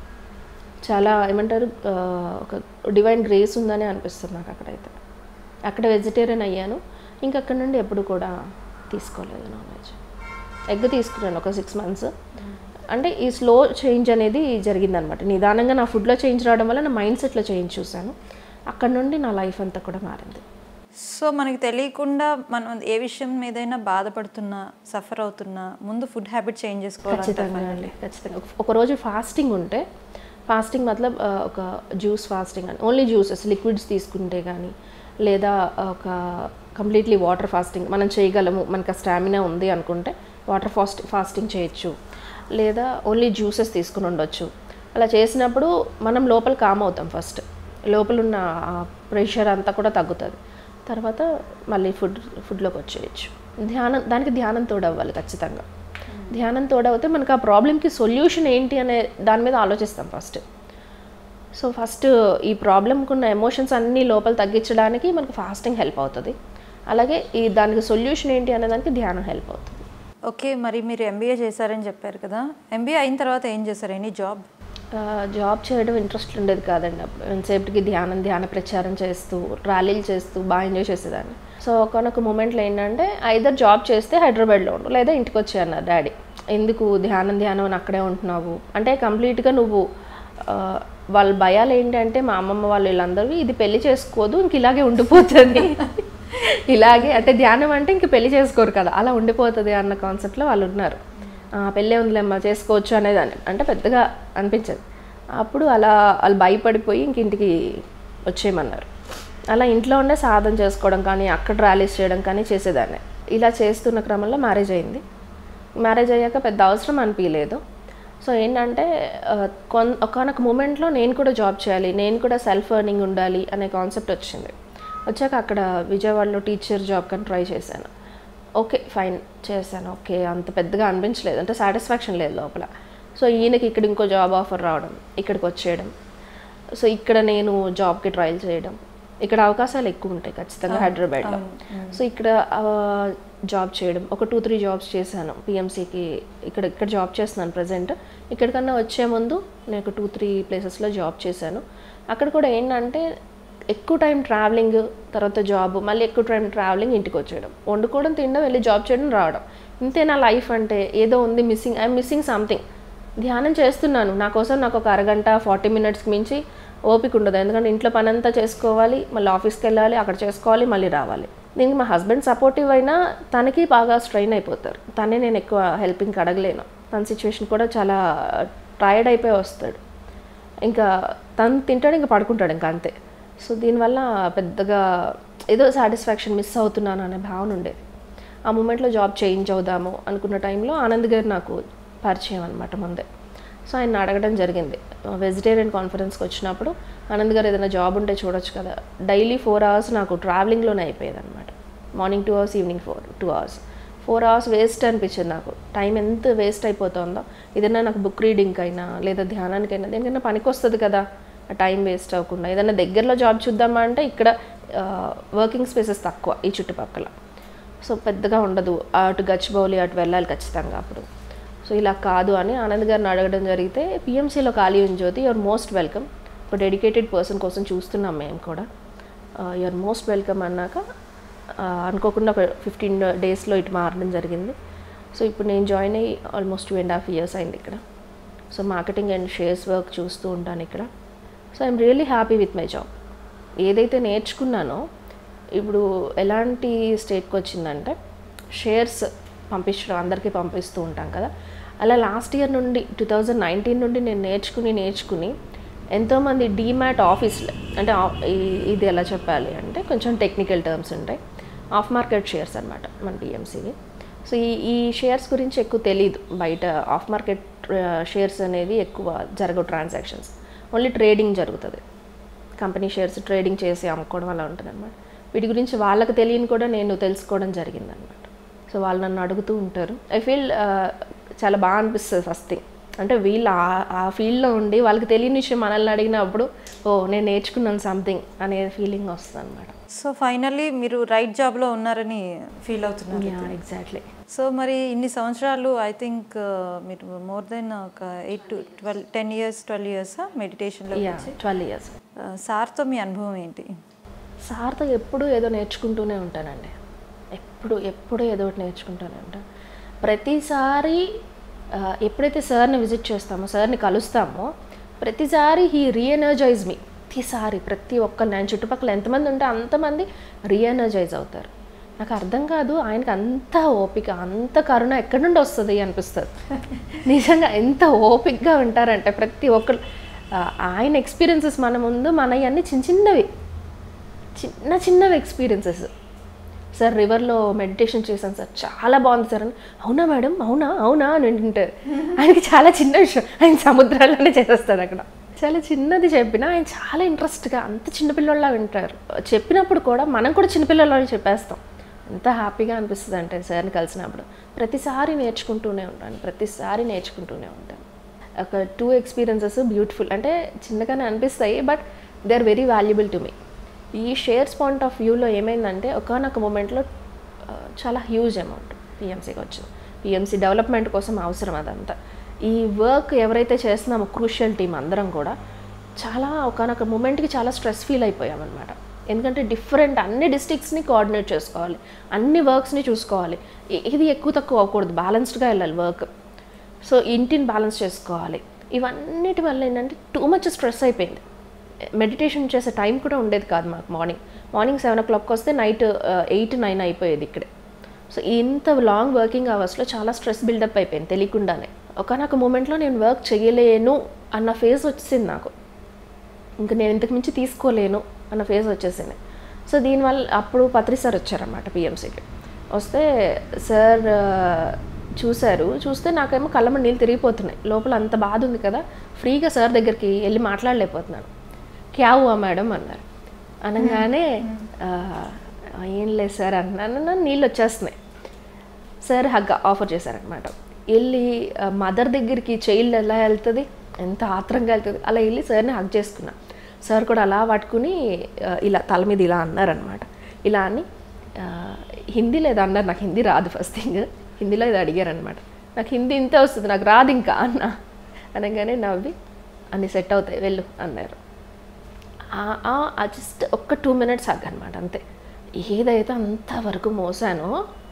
చాలా ఏమంటారు ఆ, ఒక డివైన్ గ్రేస్ ఉందని అనిపిస్తుంది నాకు అక్కడైతే అక్కడ వెజిటేరియన్ అయ్యాను ఇంకా అక్కడ నుండి ఎప్పుడు కూడా తీసుకోలేదు నాన్ వెజ్ ఎగ్ తీసుకున్నాను ఒక సిక్స్ మంత్స్ అంటే ఈ స్లో చేంజ్ అనేది జరిగిందనమాట నిదానంగా నా ఫుడ్లో చేంజ్ రావడం వల్ల నా మైండ్ సెట్లో చేంజ్ చూశాను అక్కడ నుండి నా లైఫ్ అంతా కూడా మారింది సో మనకి తెలియకుండా మనం ఏ విషయం మీదైనా బాధపడుతున్నా సఫర్ అవుతున్నా ముందు ఫుడ్ హ్యాబిట్ చేంజ్ చేసుకోవాలి ఖచ్చితంగా అండి ఖచ్చితంగా ఒక- ఒక రోజు ఫాస్టింగ్ ఉంటే ఫాస్టింగ్ మతలబ్ ఆ, ఒక జ్యూస్ ఫాస్టింగ్ అని ఓన్లీ జ్యూసెస్ లిక్విడ్స్ తీసుకుంటే కానీ లేదా ఒక కంప్లీట్లీ వాటర్ ఫాస్టింగ్ మనం చేయగలము మనకు ఆ స్టామినా ఉంది అనుకుంటే వాటర్ ఫాస్ట్ ఫాస్టింగ్ చేయొచ్చు లేదా ఓన్లీ జ్యూసెస్ తీసుకుని ఉండొచ్చు అలా చేసినప్పుడు మనం లోపల కామ్ అవుతాం ఫస్ట్ లోపల ఉన్న ప్రెషర్ అంతా కూడా తగ్గుతుంది తర్వాత మళ్ళీ ఫుడ్ ఫుడ్లోకి వచ్చేయచ్చు ధ్యానం దానికి ధ్యానం తోడవ్వాలి ఖచ్చితంగా ధ్యానం తోడవుతే మనకు ఆ ప్రాబ్లమ్కి సొల్యూషన్ ఏంటి అనే దాని మీద ఆలోచిస్తాం ఫస్ట్ సో ఫస్ట్ ఈ ప్రాబ్లంకి ఉన్న ఎమోషన్స్ అన్నీ లోపల తగ్గించడానికి మనకు ఫాస్టింగ్ హెల్ప్ అవుతుంది అలాగే ఈ దానికి సొల్యూషన్ ఏంటి అనే దానికి ధ్యానం హెల్ప్ అవుతుంది ఓకే మరి మీరు ఎంబీఏ చేశారని చెప్పారు కదా ఎంబీఏ అయిన తర్వాత ఏం చేశారు ఎనీ జాబ్ ఆ, జాబ్ చేయడం ఇంట్రెస్ట్ ఉండేది కాదండి అప్పుడు ఎంతసేపటికి ధ్యానం ధ్యాన ప్రచారం చేస్తూ ర్యాలీలు చేస్తూ బాగా ఎంజాయ్ చేసేదాన్ని సో ఒకనొక మూమెంట్లో ఏంటంటే ఐదర్ జాబ్ చేస్తే హైదరాబాద్లో ఉండు లేదా ఇంటికి వచ్చే అన్నారు డాడీ ఎందుకు ధ్యానం ధ్యానం అని అక్కడే ఉంటున్నావు అంటే కంప్లీట్గా నువ్వు ఆ, వాళ్ళ భయాలు ఏంటంటే మా అమ్మమ్మ వాళ్ళు వీళ్ళందరూ ఇది పెళ్లి చేసుకోదు ఇంక ఇలాగే ఉండిపోతుంది ఇలాగే అంటే ధ్యానం అంటే ఇంక పెళ్లి చేసుకోరు కదా అలా ఉండిపోతుంది అన్న కాన్సెప్ట్లో వాళ్ళు ఉన్నారు ఆ, పెళ్ళే ఉందిలేమ్మా చేసుకోవచ్చు అనేదాన్ని అంటే పెద్దగా అనిపించదు అప్పుడు అలా వాళ్ళు భయపడిపోయి ఇంక ఇంటికి వచ్చేయమన్నారు అలా ఇంట్లో ఉండే సాధన చేసుకోవడం కానీ అక్కడ ర్యాలీస్ చేయడం కానీ చేసేదాన్ని ఇలా చేస్తున్న క్రమంలో మ్యారేజ్ అయింది మ్యారేజ్ అయ్యాక పెద్ద అవసరం అనిపించలేదు సో ఏంటంటే ఆ, కొన్ ఒకనొక మూమెంట్లో నేను కూడా జాబ్ చేయాలి నేను కూడా సెల్ఫ్ ఎర్నింగ్ ఉండాలి అనే కాన్సెప్ట్ వచ్చింది వచ్చాక అక్కడ విజయవాడలో టీచర్ జాబ్ కానీ ట్రై చేశాను ఓకే ఫైన్ చేశాను ఓకే అంత పెద్దగా అనిపించలేదు అంటే సాటిస్ఫాక్షన్ లేదు లోపల సో ఈయనకి ఇక్కడ ఇంకో జాబ్ ఆఫర్ రావడం ఇక్కడికి వచ్చేయడం సో ఇక్కడ నేను జాబ్కి ట్రయల్ చేయడం ఇక్కడ అవకాశాలు ఎక్కువ ఉంటాయి ఖచ్చితంగా హైదరాబాద్లో సో ఇక్కడ ఆ, జాబ్ చేయడం ఒక టూ త్రీ జాబ్స్ చేశాను పిఎంసీకి ఇక్కడ ఇక్కడ జాబ్ చేస్తున్నాను ప్రజెంట్ ఇక్కడికన్నా వచ్చే ముందు నేను ఒక టూ త్రీ ప్లేసెస్లో జాబ్ చేశాను అక్కడ కూడా ఏంటంటే ఎక్కువ టైం ట్రావెలింగ్ తర్వాత జాబ్ మళ్ళీ ఎక్కువ టైం ట్రావెలింగ్ ఇంటికి వచ్చేయడం వండుకోవడం తినడం వెళ్ళి జాబ్ చేయడం రావడం ఇంతే నా లైఫ్ అంటే ఏదో ఉంది మిస్సింగ్ ఐఎమ్ మిస్సింగ్ సంథింగ్ ధ్యానం చేస్తున్నాను నా కోసం నాకు ఒక అరగంట ఫార్టీ మినిట్స్కి మించి ఓపిక ఉండదు ఎందుకంటే ఇంట్లో పని అంతా చేసుకోవాలి మళ్ళీ ఆఫీస్కి వెళ్ళాలి అక్కడ చేసుకోవాలి మళ్ళీ రావాలి దీనికి మా హస్బెండ్ సపోర్టివ్ అయినా తనకి బాగా స్ట్రెయిన్ అయిపోతారు తనే నేను ఎక్కువ హెల్పింగ్కి అడగలేను తన సిచ్యువేషన్ కూడా చాలా టైర్డ్ అయిపోయి వస్తాడు ఇంకా తను తింటాడు ఇంకా పడుకుంటాడు ఇంకా అంతే సో దీనివల్ల పెద్దగా ఏదో సాటిస్ఫాక్షన్ మిస్ అవుతున్నాను అనే భావన ఉండేది ఆ మూమెంట్లో జాబ్ చేంజ్ అవుదాము అనుకున్న టైంలో ఆనంద్ గారు నాకు పరిచయం అనమాట ముందే సో ఆయన అడగడం జరిగింది వెజిటేరియన్ కాన్ఫరెన్స్కి వచ్చినప్పుడు ఆనంద్ గారు ఏదైనా జాబ్ ఉంటే చూడొచ్చు కదా డైలీ ఫోర్ అవర్స్ నాకు ట్రావెలింగ్లోనే అయిపోయేది అనమాట morning two hours evening four two hours four hours waste అనిపించింది నాకు టైం ఎంత వేస్ట్ అయిపోతుందో ఏదైనా నాకు బుక్ రీడింగ్ అయినా లేదా ధ్యానానికైనా దేనికైనా పనికి వస్తుంది కదా ఆ టైం వేస్ట్ అవ్వకుండా ఏదైనా దగ్గరలో జాబ్ చూద్దామా అంటే ఇక్కడ వర్కింగ్ స్పేసెస్ తక్కువ ఈ చుట్టుపక్కల సో పెద్దగా ఉండదు అటు గచ్చిబౌలి అటు వెళ్ళాలి ఖచ్చితంగా అప్పుడు సో ఇలా కాదు అని ఆనంద్ గారిని అడగడం జరిగితే పిఎంసీలో ఖాళీ ఉంది జ్యోతి యువర్ మోస్ట్ వెల్కమ్ ఒక డెడికేటెడ్ పర్సన్ కోసం చూస్తున్నాం మేము కూడా యువర్ మోస్ట్ వెల్కమ్ అన్నాక ఆ, అనుకోకుండా ఒక ఫిఫ్టీన్ డేస్లో ఇటు మారడం జరిగింది సో ఇప్పుడు నేను జాయిన్ అయ్యి almost two and half years అయింది ఇక్కడ so marketing and shares work చూస్తూ ఉంటాను ఇక్కడ so I'm really happy with my job ఏదైతే నేర్చుకున్నానో ఇప్పుడు ఎలాంటి స్టేట్కి వచ్చిందంటే షేర్స్ పంపించడం అందరికీ పంపిస్తూ ఉంటాం కదా అలా లాస్ట్ ఇయర్ నుండి టూ థౌజండ్ నైన్టీన్ నుండి నేను నేర్చుకుని నేర్చుకుని ఎంతోమంది డీమ్యాట్ ఆఫీస్లో అంటే ఆ- ఈ- ఇది ఎలా చెప్పాలి అంటే కొంచెం టెక్నికల్ టర్మ్స్ ఉంటాయి ఆఫ్ మార్కెట్ షేర్స్ అనమాట మన పిఎంసీవి సో ఈ ఈ షేర్స్ గురించి ఎక్కువ తెలియదు బయట ఆఫ్ మార్కెట్ షేర్స్ అనేది ఎక్కువ జరగవు ట్రాన్సాక్షన్స్ ఓన్లీ ట్రేడింగ్ జరుగుతుంది కంపెనీ షేర్స్ ట్రేడింగ్ చేసి అమ్ముకోవడం అలా ఉంటుంది అనమాట వీటి గురించి వాళ్ళకి తెలియని కూడా నేను తెలుసుకోవడం జరిగింది అనమాట సో వాళ్ళు నన్ను అడుగుతూ ఉంటారు ఐ ఫీల్ చాలా బాగా అనిపిస్తుంది ఫస్ట్ థింగ్ అంటే వీళ్ళు ఆ- ఆ ఫీల్డ్లో ఉండి వాళ్ళకి తెలియని విషయం మనల్ని అడిగినప్పుడు ఓ నేను నేర్చుకున్నాను సంథింగ్ అనే ఫీలింగ్ వస్తుంది అనమాట సో ఫైనల్లీ మీరు రైట్ జాబ్లో ఉన్నారని ఫీల్ అవుతున్నారు యా ఎగ్జాక్ట్లీ సో మరి ఇన్ని సంవత్సరాలు ఐ థింక్ మీరు మోర్ దెన్ ఒక eight to twelve ten years twelve years మెడిటేషన్లో యా ట్వెల్వ్ ఇయర్స్ సార్తో మీ అనుభవం ఏంటి సార్తో ఎప్పుడూ ఏదో నేర్చుకుంటూనే ఉంటానండి ఎప్పుడు ఎప్పుడు ఏదో ఒకటి నేర్చుకుంటూనే ఉంటాను ప్రతిసారి ఆ, ఎప్పుడైతే సార్ని విజిట్ చేస్తామో సార్ని కలుస్తామో ప్రతిసారి హీ రీఎనర్జైజ్ మీ ప్రతిసారి ప్రతి ఒక్క నేను చుట్టుపక్కల ఎంతమంది ఉంటే అంతమంది రీఎనర్జైజ్ అవుతారు నాకు అర్థం కాదు ఆయనకి అంత ఓపిక అంత కరుణ ఎక్కడి నుండి వస్తుంది అనిపిస్తుంది నిజంగా ఎంత ఓపికగా ఉంటారంటే ప్రతి ఒక్కరు ఆ, ఆయన ఎక్స్పీరియన్సెస్ మన ముందు మన అన్ని చిన్న చిన్నవి చిన్న చిన్నవి ఎక్స్పీరియన్సెస్ సార్ రివర్లో మెడిటేషన్ చేశాను సార్ చాలా బాగుంది సార్ అని అవునా మేడం అవునా అవునా అని వింటుంటారు ఆయనకి చాలా చిన్న విషయం ఆయన సముద్రాల్లోనే చేసేస్తారు అక్కడ చాలా చిన్నది చెప్పినా ఆయన చాలా ఇంట్రెస్ట్గా అంత చిన్నపిల్లల్లా వింటారు చెప్పినప్పుడు కూడా మనం కూడా చిన్నపిల్లలని చెప్పేస్తాం ఎంత హ్యాపీగా అనిపిస్తుంది అంటే సార్ని కలిసినప్పుడు ప్రతిసారి నేర్చుకుంటూనే ఉంటాను ప్రతిసారి నేర్చుకుంటూనే ఉంటాను ఒక టూ ఎక్స్పీరియన్సెస్ బ్యూటిఫుల్ అంటే చిన్నగానే అనిపిస్తాయి but they are very valuable to me ఈ షేర్స్ పాయింట్ ఆఫ్ వ్యూలో ఏమైందంటే ఒకనొక మూమెంట్లో చాలా హ్యూజ్ అమౌంట్ పిఎంసీకి వచ్చింది పిఎంసీ డెవలప్మెంట్ కోసం అవసరం అదంతా ఈ వర్క్ ఎవరైతే చేస్తున్నామో క్రూషియల్ టీం అందరం కూడా చాలా ఒకనొక మూమెంట్కి చాలా స్ట్రెస్ ఫీల్ అయిపోయామన్నమాట ఎందుకంటే డిఫరెంట్ అన్ని డిస్ట్రిక్ట్స్ని కోఆర్డినేట్ చేసుకోవాలి అన్ని వర్క్స్ని చూసుకోవాలి ఏ- ఇది ఎక్కువ తక్కువ అవ్వకూడదు బ్యాలెన్స్డ్గా వెళ్ళాలి వర్క్ సో ఇంటిని బ్యాలెన్స్ చేసుకోవాలి ఇవన్నిటి వల్ల ఏంటంటే టూ మచ్ స్ట్రెస్ అయిపోయింది మెడిటేషన్ చేసే టైం కూడా ఉండేది కాదు మాకు morning morning seven o'clock వస్తే నైట్ ఎయిట్ నైన్ అయిపోయేది ఇక్కడే సో ఇంత లాంగ్ వర్కింగ్ అవర్స్లో చాలా స్ట్రెస్ బిల్డప్ అయిపోయింది తెలియకుండానే ఒకనొక మూమెంట్లో నేను వర్క్ చేయలేను అన్న ఫేజ్ వచ్చింది నాకు ఇంకా నేను ఇంతకు మించి తీసుకోలేను అన్న ఫేజ్ వచ్చేసింది సో దీనివల్ల అప్పుడు పత్రి సార్ వచ్చారన్నమాట పిఎంసీకి వస్తే సార్ ఆ, చూశారు చూస్తే నాకేమో కళ్ళమ్మ నీళ్ళు తిరిగిపోతున్నాయి లోపల అంత బాధ ఉంది కదా ఫ్రీగా సార్ దగ్గరికి వెళ్ళి మాట్లాడలేకపోతున్నాను క్యా హువా మేడం అన్నారు అనగానే "ఆ, ఏం లేదు సార్ అన్నాను నన్ను నీళ్ళు వచ్చేస్తున్నాయి సార్ హగ్ ఆఫర్ చేశారనమాట వెళ్ళి మదర్ దగ్గరికి చైల్డ్ ఎలా వెళ్తుంది ఎంత ఆత్రంగా వెళ్తుంది అలా వెళ్ళి సార్ని హగ్ చేసుకున్నా సార్ కూడా అలా పట్టుకుని ఆ, ఇలా తల మీద ఇలా అన్నారనమాట ఇలా అని ఆ, హిందీలో ఏదో అన్నారు నాకు హిందీ రాదు ఫస్ట్ థింగ్ హిందీలో ఇది అడిగారనమాట నాకు హిందీ ఇంతే వస్తుంది నాకు రాదు ఇంకా అన్న అనగానే నవ్వి అన్ని సెట్ అవుతాయి వెళ్ళు అన్నారు జస్ట్ ఒక్క టూ మినిట్స్ ఆగనమాట అంతే ఏదైతే అంతవరకు మోసానో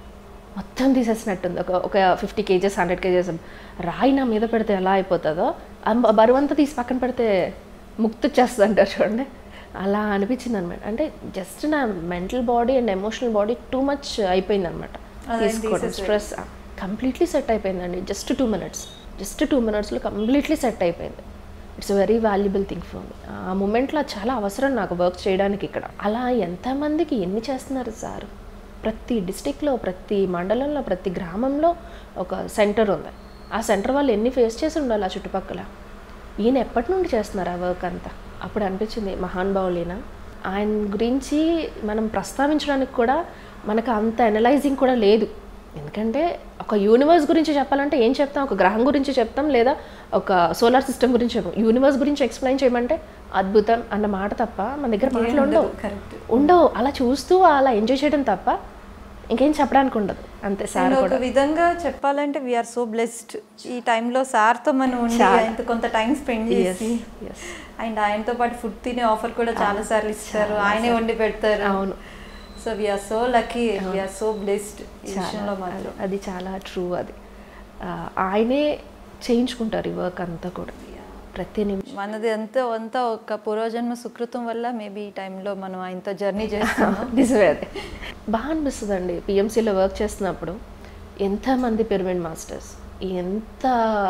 మొత్తం తీసేసినట్టుంది ఒక ఒక ఫిఫ్టీ కేజెస్ హండ్రెడ్ కేజెస్ రాయి నా మీద పెడితే ఎలా అయిపోతుందో ఆ బ- బరువు అంతా తీసి పక్కన పెడితే ముక్తి వచ్చేస్తుంది అంటారు చూడండి అలా అనిపించింది అనమాట అంటే జస్ట్ నా mental body and emotional body too much అయిపోయింది అనమాట అదేం తీసుకోవడం తీసేసారు. స్ట్రెస్ కంప్లీట్లీ సెట్ అయిపోయిందండి just two minutes just two మినిట్స్లో కంప్లీట్లీ సెట్ అయిపోయింది it's very valuable thing for me ఆ మూమెంట్లో చాలా అవసరం నాకు వర్క్ చేయడానికి ఇక్కడ అలా ఎంతమందికి ఎన్ని చేస్తున్నారు సార్ ప్రతి డిస్టిక్లో ప్రతి మండలంలో ప్రతి గ్రామంలో ఒక సెంటర్ ఉంది ఆ సెంటర్ వాళ్ళు ఎన్ని ఫేస్ చేసి ఉండాలి ఆ చుట్టుపక్కల ఈయన ఎప్పటి నుండి చేస్తున్నారు ఆ వర్క్ అంతా అప్పుడు అనిపించింది మహానుభావులేన ఆయన గురించి మనం ప్రస్తావించడానికి కూడా మనకు అంత అనలైజింగ్ కూడా లేదు ఎందుకంటే ఒక యూనివర్స్ గురించి చెప్పాలంటే ఏం చెప్తాం ఒక గ్రహం గురించి చెప్తాం లేదా ఒక సోలార్ సిస్టమ్ గురించి చెప్తాం యూనివర్స్ గురించి ఎక్స్ప్లెయిన్ చేయమంటే అద్భుతం అన్న మాట తప్ప మన దగ్గర మాటలు ఉండవు కరెక్ట్ ఉండవు అలా చూస్తూ అలా ఎంజాయ్ చేయడం తప్ప ఇంకేం చెప్పడానికి ఉండదు అంతే సార్ అండ్ కూడా ఒక విధంగా చెప్పాలంటే వీఆర్ సో బ్లెస్డ్ ఈ టైంలో సార్తో మనం ఉండి ఆయనతో కొంత టైం స్పెండ్ చేసి yes. అండ్ ఆయనతో పాటు ఫుడ్ తినే ఆఫర్ కూడా చాలా సార్లు ఇస్తారు ఆయనే వండి పెడతారు అవును. So we are so lucky we are so blessed ఈ విషయంలో మాత్రం అది- అది చాలా ట్రూ అది ఆ, ఆయనే చేయించుకుంటారు ఈ వర్క్ అంతా కూడా ప్రతి నిమిషం మనది అంతా అంతా ఒక పూర్వజన్మ సుకృతం వల్ల మేబీ ఈ టైంలో మనం ఆయనతో జర్నీ చేస్తున్నాం నిజమే అది బాగా అనిపిస్తుందండి పిఎంసీలో వర్క్ చేస్తున్నప్పుడు ఎంతమంది పిరమిడ్ మాస్టర్స్ ఎంత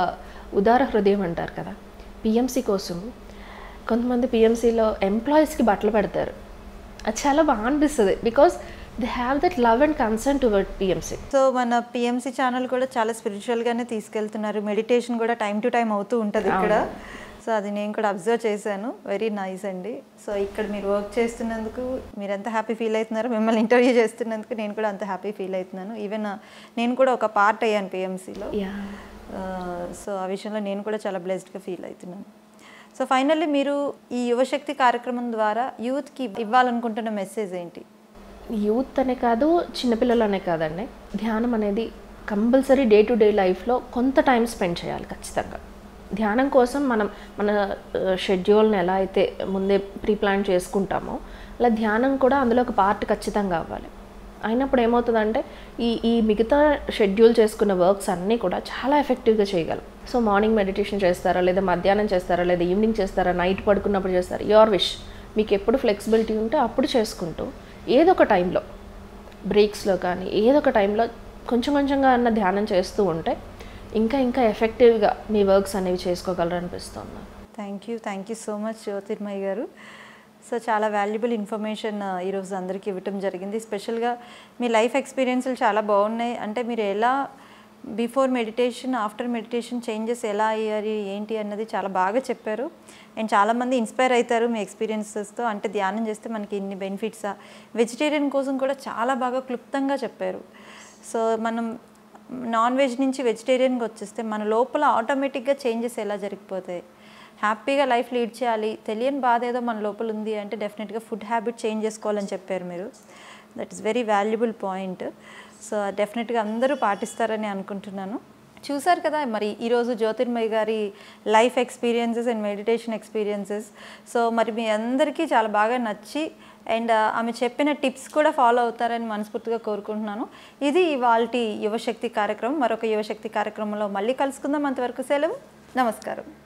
ఉదార హృదయం అంటారు కదా పిఎంసీ కోసం కొంతమంది పిఎంసీలో ఎంప్లాయీస్కి బట్టలు పెడతారు అది చాలా బాగా అనిపిస్తుంది because they have that love and concern toward PMC so మన పిఎంసి ఛానల్ కూడా చాలా స్పిరిచువల్గానే తీసుకెళ్తున్నారు మెడిటేషన్ కూడా టైం టు టైం అవుతూ ఉంటుంది ఇక్కడ సో అది నేను కూడా అబ్జర్వ్ చేశాను వెరీ నైస్ అండి సో ఇక్కడ మీరు వర్క్ చేస్తున్నందుకు మీరు ఎంత హ్యాపీ ఫీల్ అవుతున్నారో మిమ్మల్ని ఇంటర్వ్యూ చేస్తున్నందుకు నేను కూడా అంత హ్యాపీ ఫీల్ అవుతున్నాను ఈవెన్ నేను కూడా ఒక పార్ట్ అయ్యాను పిఎంసీలో యా సో ఆ విషయంలో నేను కూడా చాలా బ్లెస్డ్గా ఫీల్ అవుతున్నాను సో ఫైనల్లీ మీరు ఈ యువశక్తి కార్యక్రమం ద్వారా యూత్కి ఇవ్వాలనుకుంటున్న మెసేజ్ ఏంటి యూత్ అనే కాదు చిన్నపిల్లలు అనే కాదండి ధ్యానం అనేది కంపల్సరీ డే టు డే లైఫ్లో కొంత టైం స్పెండ్ చేయాలి ఖచ్చితంగా ధ్యానం కోసం మనం మన షెడ్యూల్ని ఎలా అయితే ముందే ప్రీ ప్లాన్ చేసుకుంటామో అలా ధ్యానం కూడా అందులో ఒక పార్ట్ ఖచ్చితంగా అవ్వాలి అయినప్పుడు ఏమవుతుందంటే ఈ ఈ మిగతా షెడ్యూల్ చేసుకున్న వర్క్స్ అన్నీ కూడా చాలా ఎఫెక్టివ్గా చేయగలం సో మార్నింగ్ మెడిటేషన్ చేస్తారా లేదా మధ్యాహ్నం చేస్తారా లేదా ఈవినింగ్ చేస్తారా నైట్ పడుకున్నప్పుడు చేస్తారా యువర్ విష్ మీకు ఎప్పుడు ఫ్లెక్సిబిలిటీ ఉంటే అప్పుడు చేసుకుంటూ ఏదో ఒక టైంలో బ్రేక్స్లో కానీ ఏదో ఒక టైంలో కొంచెం కొంచెంగా అన్న ధ్యానం చేస్తూ ఉంటే ఇంకా ఇంకా ఎఫెక్టివ్గా మీ వర్క్స్ అనేవి చేసుకోగలరు అనిపిస్తుంది నాకు. Thank you thank you so much Jyothirmayya garu so చాలా వాల్యుబుల్ ఇన్ఫర్మేషన్ ఈరోజు అందరికీ ఇవ్వటం జరిగింది స్పెషల్గా మీ లైఫ్ ఎక్స్పీరియన్స్లు చాలా బాగున్నాయి అంటే మీరు ఎలా before meditation after meditation changes ఎలా అయ్యాయి ఏంటి అన్నది చాలా బాగా చెప్పారు అండ్ చాలామంది ఇన్స్పైర్ అవుతారు మీ ఎక్స్పీరియన్సెస్తో అంటే ధ్యానం చేస్తే మనకి ఇన్ని బెనిఫిట్సా వెజిటేరియన్ కోసం కూడా చాలా బాగా క్లుప్తంగా చెప్పారు సో మనం నాన్ వెజ్ నుంచి వెజిటేరియన్కి వచ్చేస్తే మన లోపల ఆటోమేటిక్గా చేంజెస్ ఎలా జరిగిపోతాయి హ్యాపీగా లైఫ్ లీడ్ చేయాలి తెలియని బాధ ఏదో మన లోపల ఉంది అంటే డెఫినెట్గా ఫుడ్ హ్యాబిట్ చేంజ్ చేసుకోవాలని చెప్పారు మీరు that is very valuable point so డెఫినెట్గా అందరూ పాటిస్తారని అనుకుంటున్నాను చూసారు కదా మరి ఈరోజు జ్యోతిర్మయ్య గారి life experiences and meditation experiences so మరి మీ అందరికీ చాలా బాగా నచ్చి అండ్ ఆమె చెప్పిన టిప్స్ కూడా ఫాలో అవుతారని మనస్ఫూర్తిగా కోరుకుంటున్నాను ఇది ఇవాళ యువశక్తి కార్యక్రమం మరొక యువశక్తి కార్యక్రమంలో మళ్ళీ కలుసుకుందాం అంతవరకు సెలవు నమస్కారం